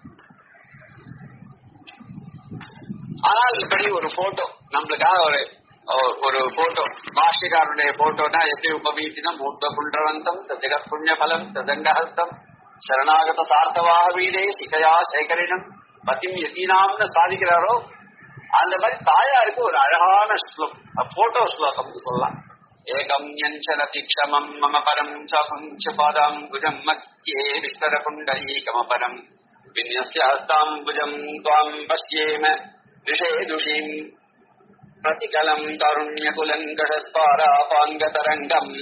ஆனால் இப்படி ஒரு போட்டோ நம்மளுக்காக ஒரு ஒரு போட்டோ பாஷ்யக்காரனுடைய போட்டோனா எப்படி உபவீட்டினம் மூர்த்த புண்டரந்தம் ஜெகத் புண்ணிய பலம் ததண்டஹஸ்தம் சரணாகத சார்த்தவாக வீடே சிகையா சேகரினம் பத்திம் யதீனாம்னு சாதிக்கிறாரோ அந்த மாதிரி தாயாருக்கு ஒரு அழகான ஸ்லோகம் போட்டோ ஸ்லோகம்னு சொல்லலாம் ஏகம் யஞ்சலதி க்ஷமம் மம பரம் ச புஞ்ச பாதாம்புஜம் மத்தியே விஸ்தர புண்டரீகமபரம் விநியஸ்யாஸ்தாம்புஜம் त्वाम् பश्येम ऋषेदुषीम् प्रतिकलम् तारुण्यकुलङ्कषस्पारापाङ्गतरङ्गम्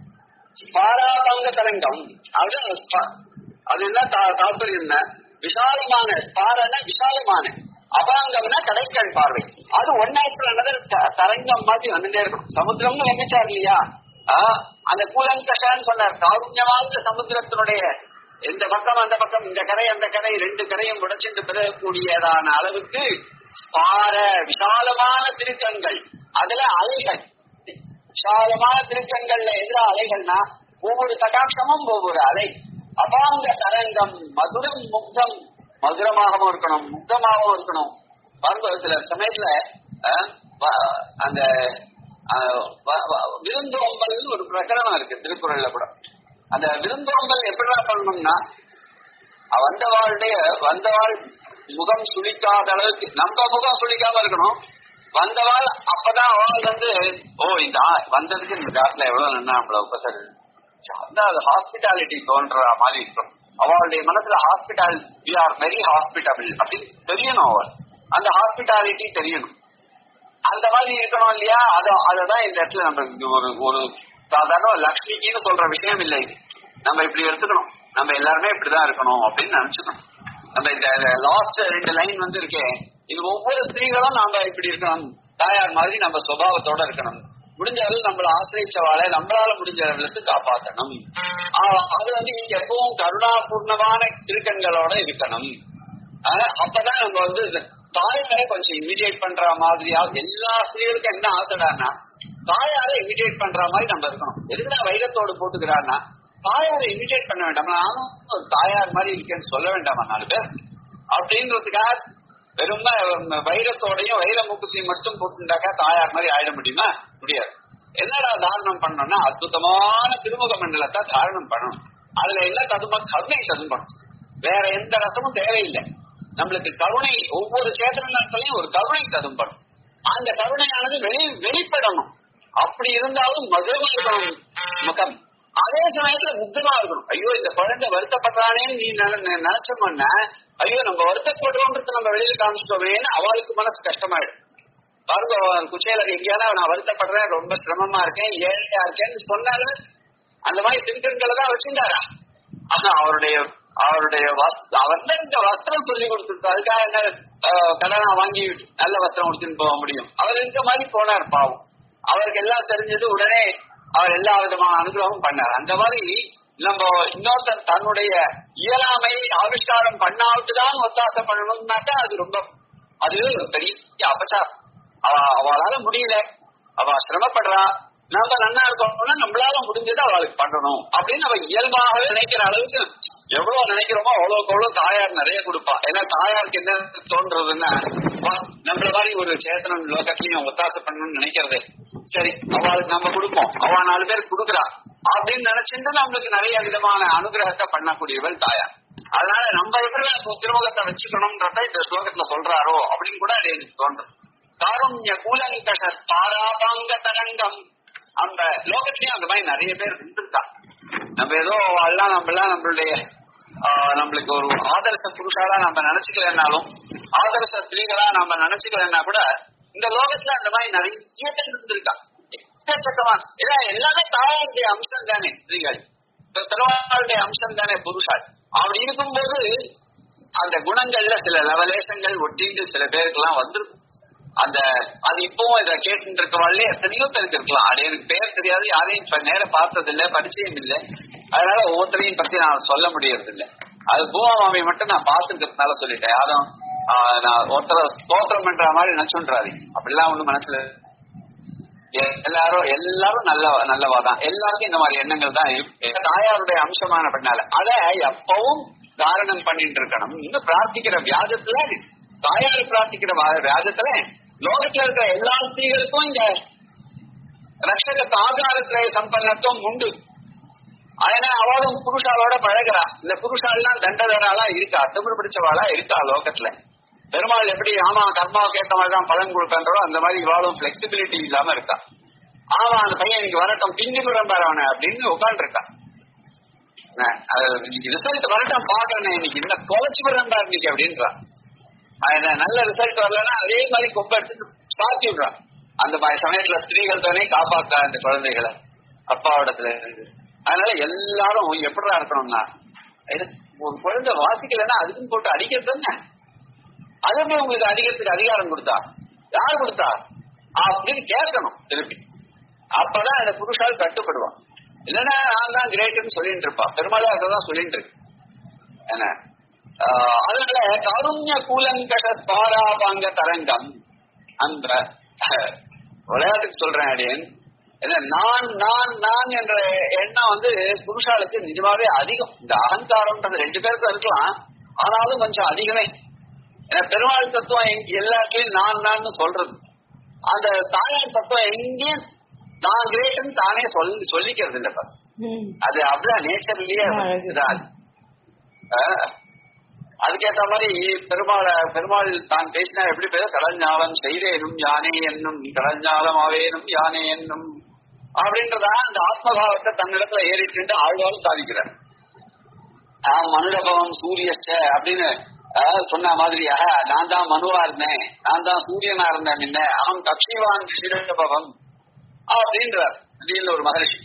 ஸ்பாராபாங்கதரங்கம் அது ஸ்பா- அது என்ன தா- தாற்பயம் என்ன விசாலமான ஸ்பாரன விசாலமான அபாங்கம்னா கடைக்கண் பார்வை அது ஒன்னாயிரத்துல தரங்கம் மாதிரி வந்துட்டே இருக்கும் சமுத்திரம்னு நினைச்சார் இல்லையா ஆ, அந்த கூலங்கஷான்னு சொன்னார் காருண்யவாழ்ந்த சமுத்திரத்தினுடைய இந்த பக்கம் அந்த பக்கம் இந்த கரை அந்த கரை ரெண்டு கரையும் உடைச்சிட்டு பிறகக்கூடியதான அளவுக்கு ஸ்பார விசாலமான திருக்கண்கள் அதுல அலைகள் விசாலமான திருக்கண்கள்ல எதிர அலைகள்னா ஒவ்வொரு கட்டாட்சமும் ஒவ்வொரு அலை அபாங்க தரங்கம் மதுரம் முக்தம் மதுரமாகவும் இருக்கணும் முக்தமாகவும் இருக்கணும் பாருங்க சில சமயத்துல அஹ், வ- அந்த அஹ், வ- வ- விருந்தோம்பல் ஒரு பிரகரணம் இருக்கு திருக்குறள்ல கூட அந்த விருந்தோம்பல் எப்படி பண்ணணும்னா வந்தவாளுடைய வந்தவாள் முகம் சுளிக்காத அளவுக்கு நம்ம முகம் சுளிக்காம இருக்கணும் வந்தவாள் அப்பதான் அவள் வந்து ஓ இந்த ஆ- வந்ததுக்கு இந்த காட்டுல எவ்வளவு நன்னா நம்மள உபசரி அதான் அது ஹாஸ்பிட்டாலிட்டி தோன்ற மாதிரி இருக்கும் அவளுடைய மனசுல hospital we are very hospitable அப்படின்னு தெரியணும் அவள் அந்த ஹாஸ்பிட்டாலிட்டி தெரியணும் அந்த மாதிரி இருக்கணும் இல்லையா அத அததான் இந்த இடத்துல நம்ம இங்க ஒரு ஒரு சாதாரண லக்ஷ்மிக்குன்னு சொல்ற விஷயம் இல்லை இது நம்ம இப்படி எடுத்துக்கணும் நம்ம எல்லாருமே இப்படிதான் இருக்கணும் அப்படின்னு நினைச்சுக்கணும் நம்ம இந்த லாஸ்ட் ரெண்டு லைன் வந்து இருக்கே இது ஒவ்வொரு ஸ்திரீகளும் நாம இப்படி இருக்கணும் தாயார் மாதிரி நம்ம சுபாவத்தோட இருக்கணும் முடிஞ்ச அளவு நம்மள ஆசிரியச்சவாளை நம்மளால முடிஞ்ச அளவுக்கு காப்பாற்றணும் ஆஹ் அது வந்து இங்க எப்பவும் கருணாபூர்ணமான திருக்கண்களோட இருக்கணும் ஆஹ் அப்பதான் நம்ம வந்து இந்த தாயாரை கொஞ்சம் இமிடியேட் பண்ற மாதிரியா எல்லா ஸ்திரீகளுக்கும் என்ன ஆசைடான்னா தாயாரை இமிடியேட் பண்ற மாதிரி நம்ம இருக்கணும் எதுக்குடா வைரத்தோடு போட்டுக்கிறான்னா தாயாரை இமிடியேட் பண்ண வேண்டாம் நானும் ஒரு தாயார் மாதிரி இருக்கேன்னு சொல்ல வேண்டாமா நாலு பேர் அப்படின்றதுக்காக வெறும் வைரத்தோடையும் வைர மூக்குத்தையும் மட்டும் போட்டுட்டாக்கா தாயார் மாதிரி ஆயிட முடியுமா முடியாது என்னடா தாரணம் பண்ணணும்னா அற்புதமான திருமுக மண்டலத்தை தாரணம் பண்ணணும் அதுல என்ன ததும கருணை ததும்பணும் வேற எந்த ரசமும் தேவையில்லை நம்மளுக்கு கருணை ஒவ்வொரு சேத்திரத்திலையும் ஒரு கருணை ததும்படும் அந்த கருணையானது வெளி வெளிப்படணும் அப்படி இருந்தாலும் மதுரமா இருக்கணும் முகம் அதே சமயத்துல முக்தமா இருக்கணும் ஐயோ இந்த குழந்தை வருத்தப்படுறானேன்னு நீ நினை- நினைச்சோம்னா ஐயோ நம்ம வருத்தப்படுறோன்றது நம்ம வெளியில காமிச்சிட்டோமேன்னு அவளுக்கு மனசு கஷ்டமாயிடும் பாருங்க அவன் குச்சேலர் எங்கேயானா நான் வருத்தப்படுறேன் ரொம்ப சிரமமா இருக்கேன் ஏழையா இருக்கேன்னு சொன்னாரு அந்த மாதிரி திண்டன்களை தான் வச்சிருந்தாரா ஆனா அவருடைய அவருடைய வஸ்து அவர் தான் இந்த வஸ்திரம் சொல்லி கொடுத்துருக்கு அதுக்காக என்ன ஆஹ், கடனா வாங்கி நல்ல வஸ்திரம் கொடுத்துன்னு போக முடியும் அவர் இந்த மாதிரி போனார் பாவம் அவருக்கு எல்லாம் தெரிஞ்சது உடனே அவர் எல்லா விதமான அனுகிரகமும் பண்ணார் அந்த மாதிரி நம்ம இன்னொருத்தர் தன்னுடைய இயலாமை ஆவிஷ்காரம் பண்ணாவிட்டுதான் ஒத்தாசை பண்ணணும்னாக்கா அது ரொம்ப அது பெரிய அபச்சாரம் அவ அவளால முடியல அவ சிரமப்படுறா நம்ம நன்னா இருக்கணும்னா நம்மளால முடிஞ்சதை அவளுக்கு பண்ணணும் அப்படின்னு அவ இயல்பாகவே நினைக்கிற அளவுக்கு எவ்வளவு நினைக்கிறோமோ அவ்வளவுக்கு அவ்வளவு தாயார் நிறைய கொடுப்பா ஏன்னா தாயாருக்கு என்ன தோன்றதுன்னா வா, நம்மள மாதிரி ஒரு சேத்தனம் லோகத்திலையும் ஒத்தாசை பண்ணணும்னு நினைக்கிறது சரி அவளுக்கு நம்ம கொடுப்போம் அவ நாலு பேர் கொடுக்குறா அப்படின்னு நினைச்சிட்டு நம்மளுக்கு நிறைய விதமான அனுகிரகத்தை பண்ணக்கூடியவள் தாயார் அதனால நம்ம எப்படி திருமுகத்தை வச்சுக்கணும்ன்றத இந்த ஸ்லோகத்துல சொல்றாரோ அப்படின்னு கூட அது எனக்கு தோன்றும் காருண்ய கூலங்கஷ பாராபாங்க தரங்கம் அந்த லோகத்திலயும் அந்த மாதிரி நிறைய பேர் இருந்திருக்கா நம்ம ஏதோ எல்லாம் நம்ம எல்லாம் நம்மளுடைய ஆஹ், நம்மளுக்கு ஒரு ஆதர்ச புருஷாலா நம்ம நினைச்சுக்கலன்னாலும் ஆதர்ச ஸ்திரீகளா நம்ம நினைச்சுக்கலன்னா கூட இந்த லோகத்துல அந்த மாதிரி நிறைய பேர் இருந்திருக்கா எக்கச்சக்கமா ஏன்னா எல்லாமே தாயாருடைய அம்சம் தானே ஸ்திரீகள் இப்ப திருவாளுடைய அம்சம் தானே புருஷால் அப்படி இருக்கும்போது அந்த குணங்கள்ல சில லவலேசங்கள் ஒட்டிட்டு சில பேருக்கெல்லாம் வந்திருக்கும் அந்த அது இப்பவும் இதை கேட்டு இருக்கவாள்ல எத்தனையோ பேருக்கு இருக்கலாம் அது எனக்கு பேர் தெரியாது யாரையும் இப்ப நேரம் பார்த்தது இல்ல பரிச்சயம் இல்லை அதனால ஒவ்வொருத்தரையும் பத்தி நான் சொல்ல முடியறது இல்ல அது பூமாமி மட்டும் நான் பார்த்துக்கிறதுனால சொல்லிட்டேன் யாரும் ஆஹ், நான் ஒருத்தர ஸ்தோத்திரம் பண்ற மாதிரி நினைச்சுன்றாரு அப்படிலாம் ஒண்ணு மனசுல எ- எல்லாரும் எல்லாரும் நல்ல நல்லவா தான் எல்லாருக்கும் இந்த மாதிரி எண்ணங்கள் தான் இருக்கு தாயாருடைய அம்சமான பண்ணால அத எப்பவும் தாரணம் பண்ணிட்டு இருக்கணும் இன்னும் பிரார்த்திக்கிற வியாஜத்துல தாயார் பிரார்த்திக்கிற வா- வியாஜத்துல லோகத்துல இருக்கிற எல்லா ஸ்திரீகளுக்கும் இந்த ரட்சக ஆகாரத்துல சம்பன்னத்துவம் உண்டு அதனால அவளும் புருஷாலோட பழகுறா இந்த புருஷாலாம் தண்டதராளா இருக்கா திமிரு பிடிச்சவாளா இருக்கா லோகத்துல பெருமாள் எப்படி ஆமா கர்மாவுக்கு ஏத்த மாதிரி தான் பலன் கொடுக்கன்றோ அந்த மாதிரி இவாளும் பிளெக்சிபிலிட்டி இல்லாம இருக்கா ஆமா அந்த பையன் இன்னைக்கு வரட்டும் பிந்தி விளம்பரம் அவனை அப்படின்னு உட்காந்துருக்கா இன்னைக்கு ரிசல்ட் வரட்டும் பாக்குறேன் இன்னைக்கு இந்த தொலைச்சு விளம்பரம் இன்னைக்கு அப்படின்றான் அது நல்ல ரிசல்ட் வரலன்னா அதே மாதிரி கொப்பை எடுத்து சாத்தி விடுறான் அந்த மாதிரி சமயத்துல ஸ்திரீகள் தானே காப்பாத்தா அந்த குழந்தைகளை அப்பாவிடத்துல இருந்து அதனால எல்லாரும் எப்படிடா இருக்கணும்னா இது ஒரு குழந்தை வாசிக்கலைன்னா அதுக்கும் போட்டு அடிக்கிறது தானே அது எப்படி உங்களுக்கு அடிக்கிறதுக்கு அதிகாரம் கொடுத்தா யார் கொடுத்தா அப்படின்னு கேட்கணும் திருப்பி அப்பதான் அந்த புருஷால் கட்டுப்படுவான் இல்லைன்னா நான் தான் கிரேட்னு சொல்லிட்டு இருப்பா பெருமாளே அதான் சொல்லிட்டு இருக்கு என்ன ஆஹ் அதனால காருண்ய கூலங்கஷ பாராபாங்க தரங்கம் அந்த அஹ், விளையாட்டுக்கு சொல்றேன் அடியன் என்ன நான் நான் நான் என்ற எண்ணம் வந்து புருஷாளுக்கு நிஜமாவே அதிகம் இந்த அகங்காரம்ன்றது ரெண்டு பேருக்கும் இருக்கலாம் ஆனாலும் கொஞ்சம் அதிகமே ஏன்னா பெருமாள் தத்துவம் எங்க எல்லாத்துலயும் நான் நான் சொல்றது அந்த தாயார் தத்துவம் எங்கேயும் நான் கிரேட்னு தானே சொல்லி சொல்லிக்கிறது இல்ல பாரு. ம். அது அப்படியே நேச்சர்லயே அழகு. இதான் ஆஹ். அதுக்கேத்த மாதிரி பெருமாள் பெருமாள் தான் பேசினா எப்படி பேச கடஞ்சாலம் செய்தேனும் யானே என்னும் கடஞ்சாலம் ஆவேனும் யானே என்னும் அப்படின்றதா அந்த ஆத்மபாவத்தை தன்னிடத்துல ஏறிட்டு ஆழ்வாரும் சாதிக்கிறார் ஆஹ் மனுரபவம் சூரியச்ச அப்படின்னு ஆஹ் சொன்ன மாதிரியாக நான் தான் மனுவா இருந்தேன் நான் தான் சூரியனா இருந்தேன் முன்ன அகம் கக்ஷிவான் ஷிரபவம் அப்படின்றார் திடீர்னு ஒரு மகரிஷி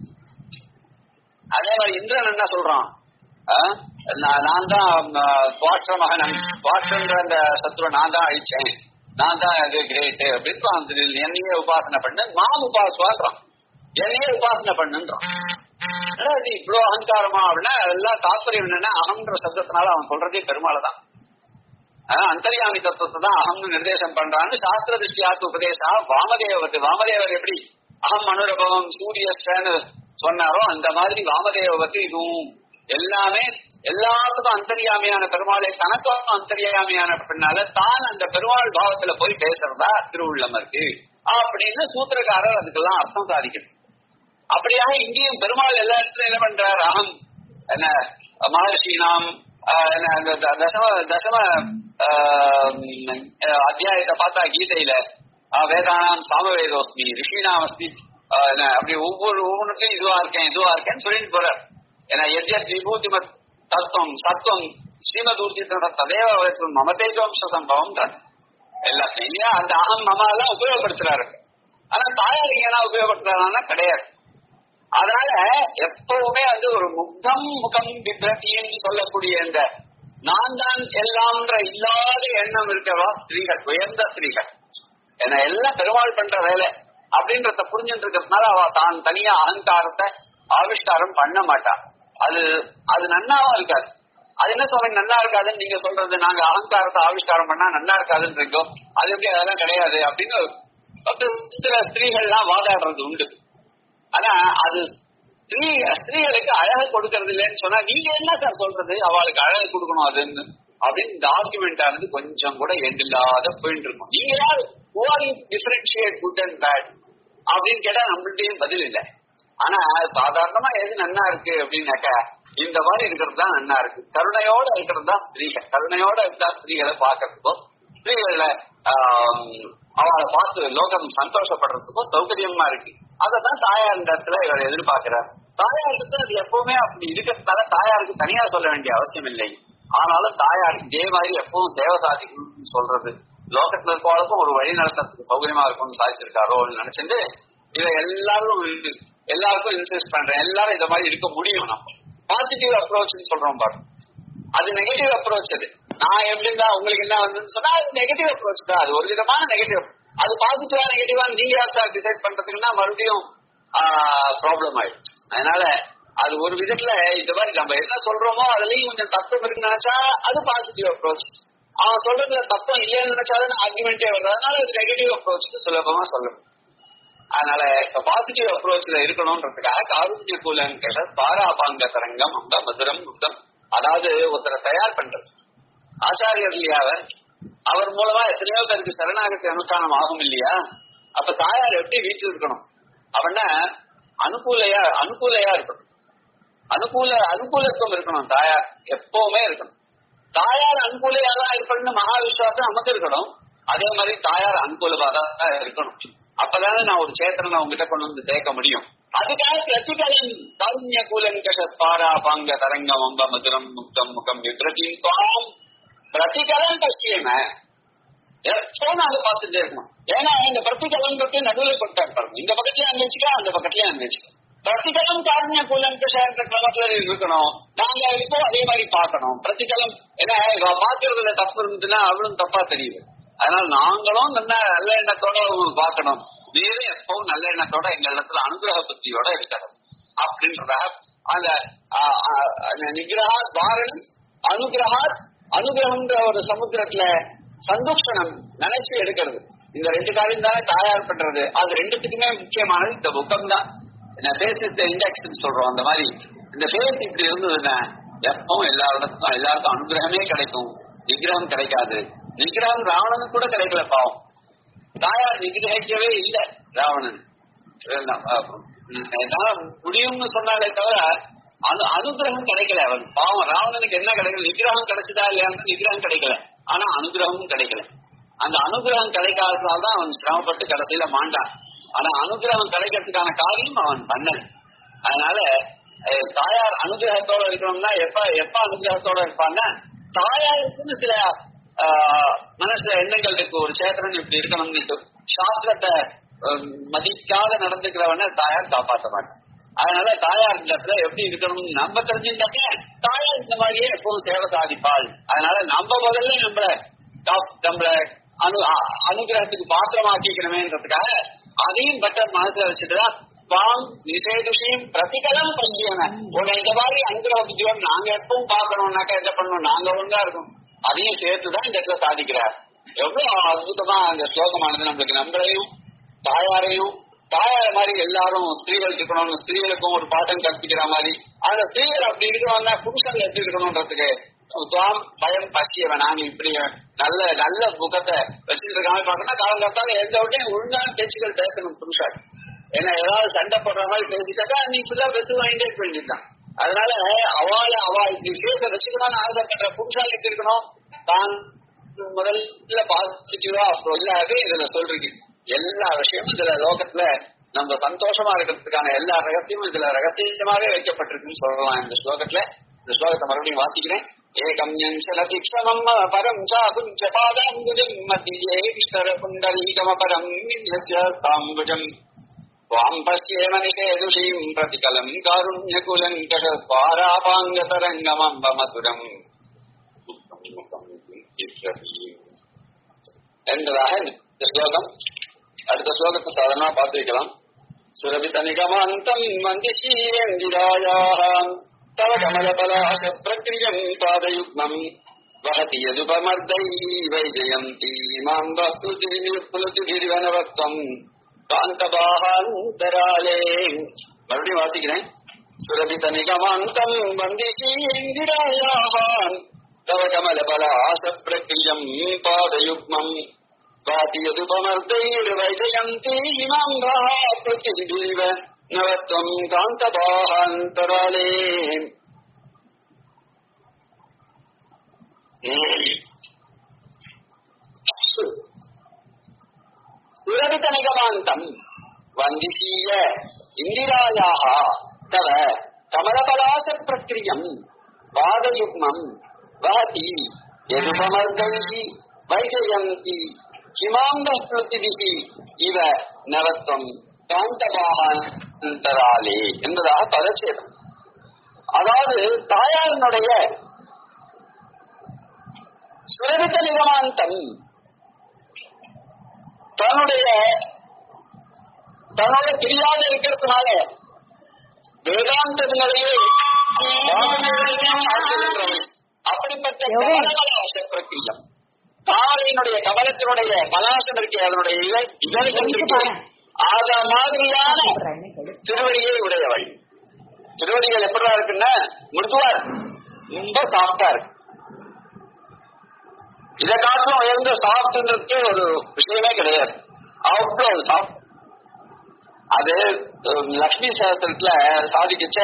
அதே மாதிரி இந்திரன் என்ன சொல்றான் ஆஹ் நான் நான் தான் துவாட்ச மகன் துவாட்சன்ற அந்த சத்ருவை நான் தான் அழிச்சேன் நான் தான் அது கிரேட் அப்படின்னு அந்த என்னையே உபாசனை பண்ணு மாம் உபாசுவான்றான் என்னையே உபாசனை பண்ணுன்றான் ஆனா இது இவ்வளவு அகங்காரமா அப்படின்னா அதெல்லாம் தாத்பரியம் என்னன்னா அகம்ன்ற சப்தத்தினால அவன் சொல்றதே பெருமாள் தான் ஆஹ் அந்தர்யாமி தத்துவத்தை தான் அகம்னு நிர்தேசம் பண்றான்னு சாஸ்திர திருஷ்டியாத்து உபதேசா வாமதேவத்து வாமதேவர் எப்படி அகம் அனுரபவம் சூரியஸ்டன்னு சொன்னாரோ அந்த மாதிரி வாமதேவத்து இதுவும் எல்லாமே எல்லாத்துக்கும் அந்தர்யாமியான பெருமாளை தனக்கும் அந்தர்யாமியான பின்னால தான் அந்த பெருமாள் பாவத்துல போய் பேசுறதா திருவுள்ளம் இருக்கு அப்படின்னு சூத்திரக்காரர் அதுக்கெல்லாம் அர்த்தம் சாதிக்கணும் அப்படியாக இங்கேயும் பெருமாள் எல்லா இடத்துலயும் என்ன பண்றார் அகம் என்ன மகர்ஷி நாம் ஆஹ், என்ன அந்த த- தசம தசம ஆஹ், உம், அஹ், அத்தியாயத்தை பார்த்தா கீதையில ஆஹ், வேதானாம் சாமவேதோஸ்மி ரிஷினாம் அஸ்மி ஆஹ், என்ன அப்படி ஒவ்வொரு ஒவ்வொன்றுக்கும் இதுவா இருக்கேன் இதுவா இருக்கேன்னு சொல்லிட்டு போறார் ஏன்னா எத்யத் விபூதிமத் தத்துவம் சத்துவம் ஸ்ரீமதூர்ஜித்த ததேவ வயசும் மமதேஜோம்ச சம்பவம் எல்லாத்தையும் இல்லையா அந்த அகம் மமா எல்லாம் உபயோகப்படுத்துறாரு ஆனா தாயார் ஏன்னா உபயோகப்படுத்துறாங்கன்னா கிடையாது அதனால எப்பவுமே வந்து ஒரு முக்தம் முகம் பிப்ரத்தின்னு சொல்லக்கூடிய இந்த நான் தான் எல்லாம்ன்ற இல்லாத எண்ணம் இருக்கிறவா ஸ்திரீகள் உயர்ந்த ஸ்திரீகள் ஏன்னா எல்லாம் பெருமாள் பண்ற வேலை அப்படின்றத புரிஞ்சுட்டு இருக்கிறதுனால அவ தான் தனியா அகங்காரத்தை ஆவிஷ்காரம் பண்ண மாட்டா அது அது நன்னாவும் இருக்காது அது என்ன சொல்றீங்க நன்னா இருக்காதுன்னு நீங்க சொல்றது நாங்க அகங்காரத்தை ஆவிஷ்காரம் பண்ணா நன்னா இருக்காதுன்னு இருக்கோம் அது எப்படி அதெல்லாம் கிடையாது அப்படின்னு வந்து சில ஸ்திரீகள்லாம் வாதாடுறது உண்டு ஆனா அது ஸ்திரீ ஸ்திரீகளுக்கு அழகு கொடுக்கறது இல்லைன்னு சொன்னா நீங்க என்ன சார் சொல்றது அவளுக்கு அழகு கொடுக்கணும் அதுன்னு அப்படின்னு இந்த ஆர்குமெண்ட் ஆனது கொஞ்சம் கூட எண்ட் இல்லாத போயிட்டு இருக்கும் நீங்க யார் டிஃபரன்ஷியேட் குட் அண்ட் பேட் அப்படின்னு கேட்டா நம்மள்டையும் பதில் இல்லை ஆனா சாதாரணமா எது நன்னா இருக்கு அப்படின்னாக்கா இந்த மாதிரி இருக்கிறது தான் நன்னா இருக்கு கருணையோட இருக்கிறது தான் ஸ்திரீகள் கருணையோட இருந்தா ஸ்திரீகளை பாக்குறதுக்கோ ஸ்திரீகள அவளை பார்த்து லோகம் சந்தோஷப்படுறதுக்கோ சௌகரியமா இருக்கு அததான் தாயார் இந்த இடத்துல இவர் எதிர்பார்க்கிறார் தாயாருக்கு அது எப்பவுமே அப்படி இருக்கிறதுனால தாயாருக்கு தனியா சொல்ல வேண்டிய அவசியம் இல்லை ஆனாலும் தாயார் இதே மாதிரி எப்பவும் சேவை சாதிக்கணும்னு சொல்றது லோகத்துல இருக்கவங்களுக்கும் ஒரு வழி நடத்துறதுக்கு சௌகரியமா இருக்கும்னு சாதிச்சிருக்காரோ நினைச்சிட்டு இதை எல்லாரும் எல்லாருக்கும் இன்சிஸ்ட் பண்றேன் எல்லாரும் இந்த மாதிரி இருக்க முடியும் நம்ம பாசிட்டிவ் அப்ரோச் சொல்றோம் பாரு அது நெகட்டிவ் அப்ரோச் அது நான் எப்படி இருந்தா உங்களுக்கு என்ன வந்ததுன்னு சொன்னா அது நெகட்டிவ் அப்ரோச் தான் அது ஒரு விதமான நெகட்டிவ் அது பாசிட்டிவா நெகட்டிவா நீங்க யார் சார் டிசைட் பண்றதுக்குன்னா மறுபடியும் ப்ராப்ளம் ஆயிடுச்சு அதனால அது ஒரு விதத்துல இந்த மாதிரி நம்ம என்ன சொல்றோமோ அதுலயும் கொஞ்சம் தத்துவம் இருக்குன்னு நினைச்சா அது பாசிட்டிவ் அப்ரோச் அவன் சொல்றதுல தப்பம் இல்லைன்னு நினைச்சாதான் ஆர்குமெண்டே வருது அதனால அது நெகட்டிவ் அப்ரோச் சுலபமா சொல்லணும் அதனால இப்ப பாசிட்டிவ் அப்ரோச்ல இருக்கணும்ன்றதுக்காக காருண்ய கூலன் கேட்ட பாராபாங்க தரங்கம் அந்த மதுரம் முத்தம் அதாவது ஒருத்தரை தயார் பண்றது ஆச்சாரியர் இல்லையா அவர் அவர் மூலமா எத்தனையோ பேருக்கு சரணாகத்தி அனுஷ்டானம் ஆகும் இல்லையா அப்ப தாயார் எப்படி வீட்டில் இருக்கணும் அவன அனுகூலையா அனுகூலையா இருக்கணும் அனுகூல அனுகூலத்துவம் இருக்கணும் தாயார் எப்பவுமே இருக்கணும் தாயார் அனுகூலையா தான் இருக்கணும்னு மகா விசுவாசம் நமக்கு இருக்கணும் அதே மாதிரி தாயார் அனுகூலமா தான் இருக்கணும் அப்பதானே நான் ஒரு சேத்திரனை உங்ககிட்ட கொண்டு வந்து சேர்க்க முடியும் அதுக்காக பிரதிகலன் காருண்ய கூலன் கஷஸ்பாரா பாங்க தரங்கம் அம்ப மதுரம் முக்தம் முகம் விப்ரதியும் துவாம் பிரதிகலன் பசியம எப்போ நாங்க பார்த்துட்டே இருக்கணும் ஏன்னா இந்த பிரதிகலம் பற்றி நடுவில் கொடுத்தாரு பாருங்க இந்த பக்கத்துலயும் அனுப்பிச்சுக்கலாம் அந்த பக்கத்துலயும் அனுப்பிச்சுக்கலாம் பிரதிகலம் காருண்ய கூலன் கஷான்ற கிரமத்துல இருக்கணும் நாங்க இப்போ அதே மாதிரி பார்க்கணும் பிரதிகலம் ஏன்னா இவ பாக்குறதுல தப்பு இருந்ததுன்னா அவளும் தப்பா தெரியுது அதனால நாங்களும் நல்ல நல்ல எண்ணத்தோட பார்க்கணும் நீரும் எப்பவும் நல்ல எண்ணத்தோட எங்க இடத்துல அனுகிரக புத்தியோட இருக்கணும் அப்படின்றத அந்த நிகிரகா வாரணம் அனுகிரகா அனுகிரகம்ன்ற ஒரு சமுத்திரத்துல சந்துக்ஷணம் நினைச்சு எடுக்கிறது இந்த ரெண்டு காரியம் தானே தயார் பண்றது அது ரெண்டுத்துக்குமே முக்கியமானது இந்த புக்கம் தான் பேசிஸ் இண்டெக்ஸ் சொல்றோம் அந்த மாதிரி இந்த பேஸ் இப்படி இருந்ததுன்னா எப்பவும் எல்லா இடத்துக்கும் எல்லாருக்கும் அனுகிரகமே கிடைக்கும் நிகிரகம் கிடைக்காது நிகிரகம் ராவணனுக்கு கூட கிடைக்கல பாவம் தாயார் நிகிரகிக்கவே இல்லை ராவணன் முடியும்னு சொன்னாலே தவிர அனு அனுகிரகம் கிடைக்கல அவன் பாவம் ராவணனுக்கு என்ன கிடைக்கல நிகிரகம் கிடைச்சதா இல்லையான்னு நிகிரகம் கிடைக்கல ஆனா அனுகிரகமும் கிடைக்கல அந்த அனுகிரகம் கிடைக்காததால் தான் அவன் சிரமப்பட்டு கடைசியில மாண்டான் ஆனா அனுகிரகம் கிடைக்கிறதுக்கான காரியம் அவன் பண்ணல அதனால தாயார் அனுகிரகத்தோட இருக்கணும்னா எப்ப எப்ப அனுகிரகத்தோட இருப்பான்னா தாயாருக்குன்னு சில மனசுல எண்ணங்கள் இருக்கு ஒரு சேத்திரன் இப்படி இருக்கணும்னு சாஸ்திரத்தை மதிக்காத நடந்துக்கிறவன தாயார் காப்பாற்ற மாட்டேன் அதனால தாயார் இந்த இடத்துல எப்படி இருக்கணும்னு நம்ம தெரிஞ்சுட்டாக்க தாயார் இந்த மாதிரியே எப்பவும் சேவை சாதிப்பாள் அதனால நம்ம முதல்ல நம்மள நம்மள அனு அனுகிரகத்துக்கு பாத்திரமாக்கிக்கணுமேன்றதுக்காக அதையும் பட்டர் மனசுல வச்சுட்டுதான் பாம் நிஷேதுஷியும் பிரதிகலம் பசியன உன்னை இந்த மாதிரி அனுகிரக புத்தியோட நாங்க எப்பவும் பாக்கணும்னாக்கா என்ன பண்ணணும் நாங்க ஒழுங்கா இருக்கணும் அதையும் சேர்த்துதான் இந்த இடத்துல சாதிக்கிறார் எவ்வளவு அற்புதமா அந்த ஸ்லோகமானது நம்மளுக்கு நம்மளையும் தாயாரையும் தாயார மாதிரி எல்லாரும் ஸ்திரீகள் இருக்கணும் ஸ்திரீகளுக்கும் ஒரு பாட்டம் கற்பிக்கிற மாதிரி அந்த ஸ்திரீகள் அப்படி இருக்கணும்னா புருஷன் எப்படி இருக்கணும்ன்றதுக்கு துவாம் பயம் பசியவன் நாங்க இப்படி நல்ல நல்ல முகத்தை வச்சுட்டு இருக்காம பாக்கணும் காலங்காத்தால எந்த உடனே ஒழுங்கான பேச்சுகள் பேசணும் புருஷன் ஏன்னா ஏதாவது சண்டை போடுற மாதிரி பேசிட்டாக்கா நீ ஃபுல்லா பெருசு வாங்கிட்டே வேண்டியதுதான் அதனால அவளை அவ இப்படி விஷயத்தை வச்சுக்கணும்னு ஆசைப்படுற புருஷால் எப்படி இருக்கணும் தான் முதல்ல பாசிட்டிவா அப்புறம் இல்லாத இதுல சொல்றீங்க எல்லா விஷயமும் இதுல லோகத்துல நம்ம சந்தோஷமா இருக்கிறதுக்கான எல்லா ரகசியமும் இதுல ரகசியமாவே வைக்கப்பட்டிருக்குன்னு சொல்லலாம் இந்த ஸ்லோகத்துல இந்த ஸ்லோகத்தை மறுபடியும் வாசிக்கிறேன் ஏகம் யஞ்சலதி க்ஷமம் பரம் சாபும் பாதாம்புஜம் மத்தியே கிருஷ்ணர புண்டரீகமபரம் தாம்புஜம் त्वाम् पश्येम निषेदुषीम् प्रतिकलम् कारुण्यकुलङ्कषस्वारापाङ्गतरङ्गमम्बमधुरम् என்பதாக இந்த ஸ்லோகம் அடுத்த ஸ்லோகத்தை சாதாரணமா பார்த்து வைக்கலாம் சுரபித நிகமாந்தம் மந்திஷீரங்கிராயாம் தவ கமலபலாச பிரக்ரியம் பாதயுக்மம் வகதி யதுபமர்தை வைஜயந்தி மாம் வஸ்து புலச்சுகிரிவனவத்வம் காந்தபாகாந்தராலே மறுபடியும் வாசிக்கிறேன் சுரபித நிகமாந்தம் வந்திஷி இந்திராயாகான் தவ கமல பலாச பிரக்ரியம் பாதயுக்மம் வாதி யதுபமர்த்தைர்வைஜயந்தி இமாம்பா பிரதிபில்வ நவத்வம் காந்தபாகாந்தராலே சுரபித நிகமாந்தம் வந்திஷீய இந்திராயாக தவ கமலபலாச பிரக்ரியம் பாதயுக்மம் வஹதி எதுபமர்தைஹி வைஜயந்தி கிமாந்த ஸ்மிருதிபிகி இவ நவத்வம் காந்தபாகாந்தராலே என்பதாக பதச்சேதம் அதாவது தாயாரினுடைய சுரபித நிகமாந்தம் தன்னுடைய தன்னோட தெரியாத இருக்கிறதுனால வேதாந்தங்களையே அப்படிப்பட்ட கமலகலாச பிரக்கிரியம் தாமரையினுடைய கமலத்தினுடைய கலாசம் இருக்கு அதனுடைய இலை இதழ்கள் இருக்கு அத மாதிரியான திருவடியை உடையவள் திருவடிகள் எப்படிதான் இருக்குன்னா மிருதுவா இருக்கு ரொம்ப சாஃப்டா இருக்கு இதை காட்டிலும் உயர்ந்த சாஃப்ட்ன்றதுக்கு ஒரு விஷயமே கிடையாது அவ்வளவு சாஃப்ட் அது அஹ், லக்ஷ்மி சாஸ்திரத்துல சாதிக்கச்ச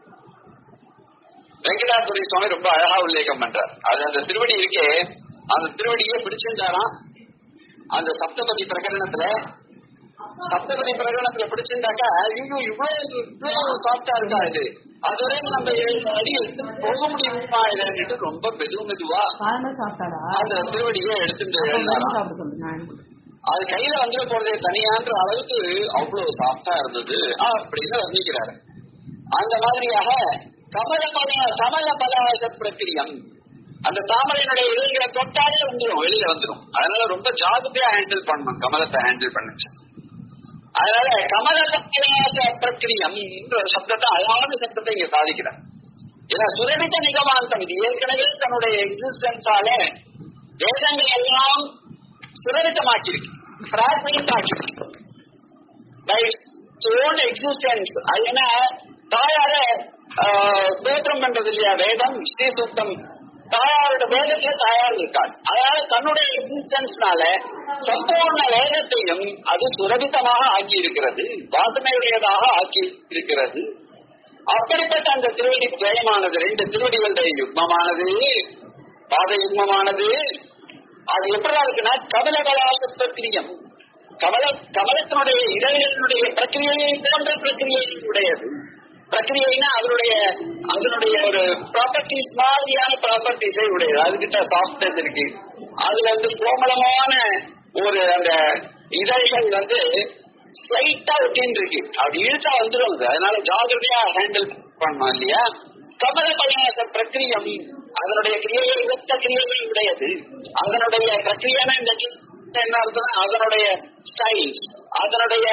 வெங்கடாதுரை சுவாமி ரொம்ப அழகா உல்லேகம் பண்றார் அது அந்த திருவடி இருக்கே அந்த திருவடியே பிடிச்சிருந்தாராம் அந்த சப்தபதி பிரகரணத்துல சப்தபதி பிரகரணத்துல பிடிச்சிருந்தாக்கா ஐயோ இவ்வளவு இவ்வளவு சாஃப்டா இருக்கா இது அதுவரை நம்ம ஏழு அடி எடுத்து போக முடியுமா இதுன்னுட்டு ரொம்ப மெது மெதுவா காலமே சாப்பிட்டாடா அந்த திருவடியை எடுத்துட்டு எழுந்தாராம் சாப்பிட சொல்லு நான் அது கையில வந்துட போறதே தனியான்ற அளவுக்கு அவ்வளவு சாஃப்டா இருந்தது அப்படின்னு வர்ணிக்கிறாரு அந்த மாதிரியாக கமல பல கமல பலாச பிரக்கிரியம் அந்த தாமரையினுடைய இதழ்களை தொட்டாலே வந்துடும் வெளியில வந்துடும் அதனால ரொம்ப ஜாகிரதையா ஹேண்டில் பண்ணணும் கமலத்தை ஹேண்டில் பண்ணுச்சு அதனால கமல பலாச பிரக்கிரியம் என்ற ஒரு சப்தத்தை அழகான சப்தத்தை இங்க சாதிக்கிறார் ஏன்னா சுரபித்த நிகமாந்தம் இது ஏற்கனவே தன்னுடைய எக்ஸிஸ்டன்ஸால வேதங்கள் எல்லாம் சுரவித்தமாக்கியிருக்கு பிராக்மெண்ட் ஆக்கியிருக்கு பை ஓன் எக்ஸிஸ்டன்ஸ் அது என்ன தாயார ஸ்தோத்திரம் பண்றது இல்லையா வேதம் ஸ்ரீ சுத்தம் தாயாரோட வேதத்துல தாயார் இருக்காள் அதனால தன்னுடைய எக்ஸிஸ்டன்ஸ்னால சம்பூர்ண வேதத்தையும் அது சுரபிதமாக ஆக்கி இருக்கிறது வாசனையுடையதாக ஆக்கி இருக்கிறது அப்படிப்பட்ட அந்த திருவடி ஜெயமானது ரெண்டு திருவடிகளுடைய யுக்மமானது பாத யுக்மமானது அது எப்படிதான் இருக்குன்னா கமல கலாச பிரக்கிரியம் கமல கமலத்தினுடைய இதழ்களினுடைய பிரக்கிரியை போன்ற பிரக்கிரியை உடையது பிரக்கிரியைனா அதனுடைய அதனுடைய ஒரு ப்ராப்பர்ட்டிஸ் மாதிரியான ப்ராப்பர்ட்டிஸை உடையது அதுகிட்ட சாஃப்ட்னஸ் இருக்கு அதுல வந்து கோமளமான ஒரு அந்த இதழ்கள் வந்து ஸ்லைட்டா ஒட்டின்னு இருக்கு அப்படி இழுத்தா வந்துடும் அது. அதனால ஜாகிரதையா ஹேண்டில் பண்ணணும் இல்லையா கமல பரியாச பிரக்கிரியம் அதனுடைய கிரியையை ஒத்த கிரியையை உடையது அதனுடைய பிரக்கிரியான இந்த கி- என்ன அர்த்தம் அதனுடைய ஸ்டைல்ஸ் அதனுடைய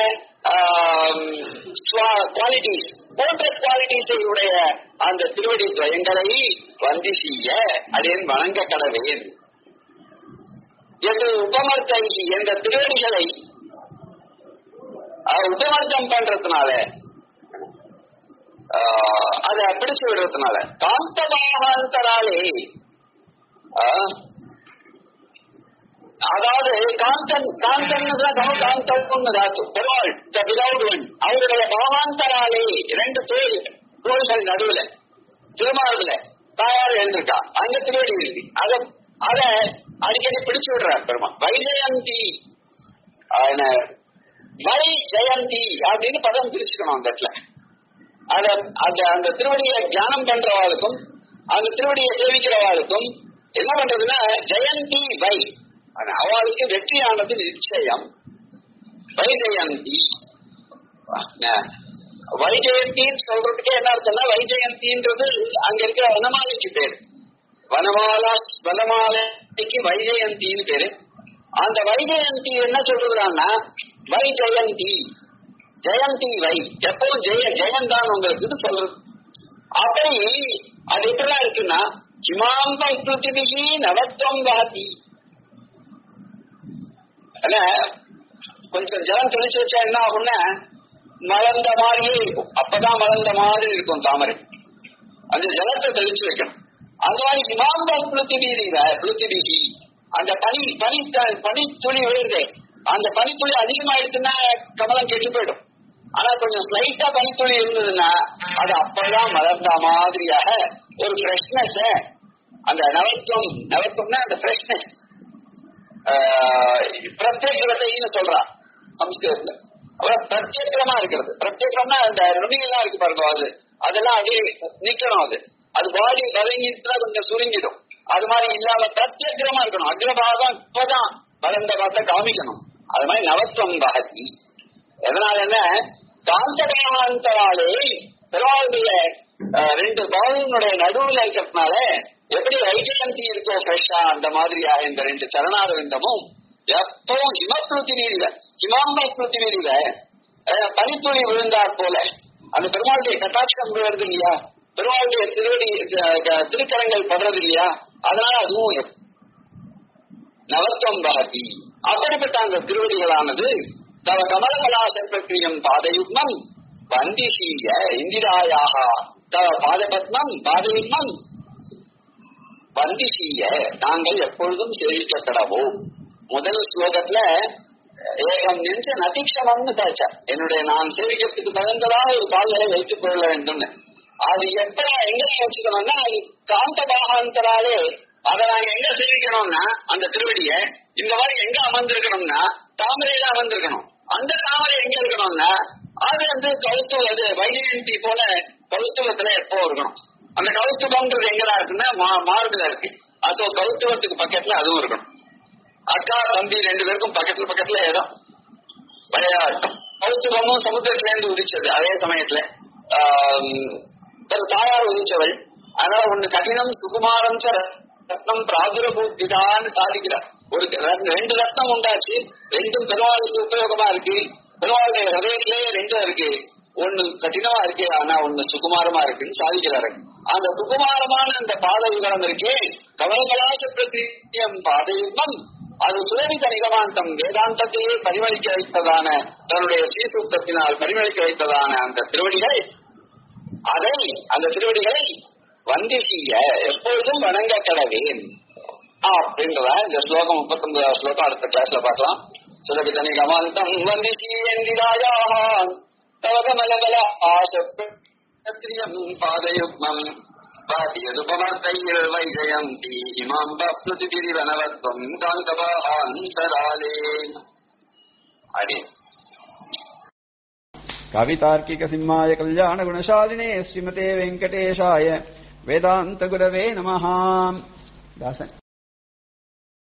குவாலிட்டிஸ் போன்ற குவாலிட்டிஸை உடைய அந்த திருவடி துவயங்களை வந்தி செய்ய அடேன் வணங்க கடவேன் என்று உபமர்த்தை என்ற திருவடிகளை அஹ், உபமர்த்தம் பண்றதுனால ஆஹ், அதை பிடிச்சு விடுறதுனால காந்தபாகாந்தராலே ஆஹ், அதாவது காந்தன் காந்தன் காந்தம் தாத்து பெருமாள் த பிலவுட் ஒன் அவருடைய பாவாந்தராலே இரண்டு தோல் தோள்கள் நடுவுல திருமார்புல தாயார் எழுந்திருக்கா அந்த திருவடி இருக்கு அத அத அடிக்கடி பிடிச்சு விடுறார் பெருமாள் வைஜெயந்தி ஆன, வை ஜெயந்தி அப்படின்னு பதம் பிரிச்சுக்கணும் அந்த இடத்துல அத அந்த அந்த திருவடியை தியானம் பண்றவாளுக்கும் அந்த திருவடியை சேவிக்கிறவாளுக்கும் என்ன பண்றதுன்னா ஜெயந்தி வை ஆனா, அவளுக்கு வெற்றியானது நிச்சயம் வை ஜெயந்தி அஹ், வைஜெயந்தின்னு சொல்றதுக்கே என்ன அர்த்தம்னா வைஜெயந்தின்றது அங்க இருக்கிற வனமாலைக்கு பேரு வனமாலா வனமாலைக்கு வைஜெயந்தின்னு பேரு அந்த வைஜெயந்தி என்ன சொல்றதுன்னா வைஜெயந்தி ஜெயந்தி வை எப்பவும் ஜெய ஜெயந்தான் உங்களுக்கு சொல்றது அப்படி அது எப்படிலாம் இருக்குன்னா ஹிமாந்தம் பிருத்திவிகி நவத்வம் வாதி கொஞ்சம் ஜலம் தெளிச்சு வச்சா என்ன ஆகும்னா மலர்ந்த மாதிரியே இருக்கும் அப்பதான் மலர்ந்த மாதிரி இருக்கும் தாமரை அந்த ஜலத்தை தெளிச்சு வைக்கணும் அந்த மாதிரி இமாந்த பிருத்திவீரிக பிருத்திவிகி அந்த பனி பனி த- பனித்துளி விழுது அந்த பனித்துளி அதிகமாயிடுச்சுன்னா கமலம் கெட்டு போயிடும் ஆனா கொஞ்சம் ஸ்லைட்டா பனித்துளி இருந்ததுன்னா அது அப்பதான் மலர்ந்த மாதிரியாக ஒரு ஃப்ரெஷ்னஸ் அந்த நவத்துவம் நவத்துவம்னா அந்த ஃப்ரெஷ்னஸ் பிரத்யேகத்தைன்னு சொல்றா சம்ஸ்கிருதத்துல அப்புறம் பிரத்யேகமா இருக்கிறது பிரத்யேகம்னா அந்த நுனியெல்லாம் இருக்கு பாருங்க அது அதெல்லாம் அப்படியே நிக்கணும் அது அது பாடி வதங்கிட்டுனா கொஞ்சம் சுருங்கிடும் அது மாதிரி இல்லாம பிரத்யேகமா இருக்கணும் அக்ரபாகம் இப்பதான் வளர்ந்த பார்த்த காமிக்கணும் அது மாதிரி நவத்துவம் பகதி எதனால என்ன காந்தகாந்தராலே பெருமாளுடைய அஹ், ரெண்டு பாவனுடைய நடுவுல இருக்கிறதுனால எப்படி வைஜயந்தி இருக்கோ ஃப்ரெஷ்ஷா அந்த மாதிரியாக இந்த ரெண்டு சரணாரவிந்தமும் எப்பவும் ஹிமப்ருத்திவீரில ஹிமாம்ப பிருத்திவீரில பனித்துளி விழுந்தாற் போல அந்த பெருமாளுடைய கட்டாட்சம் வருது இல்லையா பெருமாளுடைய திருவடி த- த- திருக்கரங்கள் படுறது இல்லையா அதனால அதுவும் எப்- நவத்துவம் பகதி அப்படிப்பட்ட அந்த திருவடிகளானது தவ கமலகலாச பிரக்கிரியம் பாதயுக்மம் வந்திஷீய இந்திராயாக தவ பாதபத்மம் பாதயுக்மம் வந்திஷீய நாங்கள் எப்பொழுதும் சேவிக்கப்படவோம் முதல் ஸ்லோகத்துல ஏகம் நெஞ்ச நதிக்ஷமம்னு சாச்சா என்னுடைய நான் சேவிக்கிறதுக்கு தகுந்ததாக ஒரு கால்களை வைத்துக் கொள்ள வேண்டும்னு அது எப்ப எங்க வச்சுக்கணும்னா அது காந்த பாகாந்தராலே அதை நாங்க எங்க சேவிக்கணும்னா அந்த திருவடிய இந்த மாதிரி எங்க அமர்ந்திருக்கணும்னா தாமரையில அமர்ந்திருக்கணும் அந்த தாமரை எங்க இருக்கணும்னா அது வந்து கௌஸ்துவ அது வைஜெயந்தி போல கௌஸ்துவத்துல எப்போ இருக்கணும் அந்த கௌஸ்துவம்ன்றது எங்கதான் இருக்குன்னா மா- மார்புல இருக்கு அது கௌஸ்துவத்துக்கு பக்கத்துல அதுவும் இருக்கணும் அக்கா தம்பி ரெண்டு பேருக்கும் பக்கத்துல பக்கத்துல இடம் விளையாட்டம் கௌஸ்துவமும் சமுத்திரத்துல இருந்து உதிச்சது அதே சமயத்துல ஆம், தன் தாயார் உதிச்சவள் அதனால ஒண்ணு கடினம் சுகுமாரம் ச ரத்னம் பிராதுரபூதிதான்னு சாதிக்கிறார் ஒரு ர- ரெண்டு ரத்னம் உண்டாச்சு ரெண்டும் பெருமாளுக்கு உபயோகமா இருக்கு பெருமாளுடைய ஹதயத்திலேயே ரெண்டும் இருக்கு ஒண்ணு கடினமா இருக்கு ஆனா ஒண்ணு சுகுமாரமா இருக்குன்னு சாதிக்கிறாரு அந்த சுகுமாரமான அந்த பாதயுகம் இருக்கே கமலகலாச பிரதியம் பாதயுகம் அது சுரவித நிகமாந்தம் வேதாந்தத்தையே பரிமளிக்க வைத்ததான தன்னுடைய ஸ்ரீசூக்தத்தினால் பரிமளிக்க வைத்ததான அந்த திருவடிகளை அதை அந்த திருவடிகளை வந்திஷிய எப்பொழுதும் வணங்க கடவேன் அப்படின்றத இந்த ஸ்லோகம் முப்பத்தி ஒன்பதாவது ஸ்லோகம் அடுத்த கிளாஸ்ல பார்க்கலாம் சுரவித நிகமாந்தம் வந்திஷி எந்திராயா தவ கமலபல ஆசத்திரியம் பாதயுக்மம் பாட்டியதுபமர்த்தையில் வைஜயந்தி இமாம்ப ஸ்மிருதிரிவனவத்வம் காந்தபாந்தராலே அடி कवितार्किकसिंहाय कल्याणगुणशालिने श्रीमते वेङ्कटेशाय वेदान्तगुरवे नमः दासन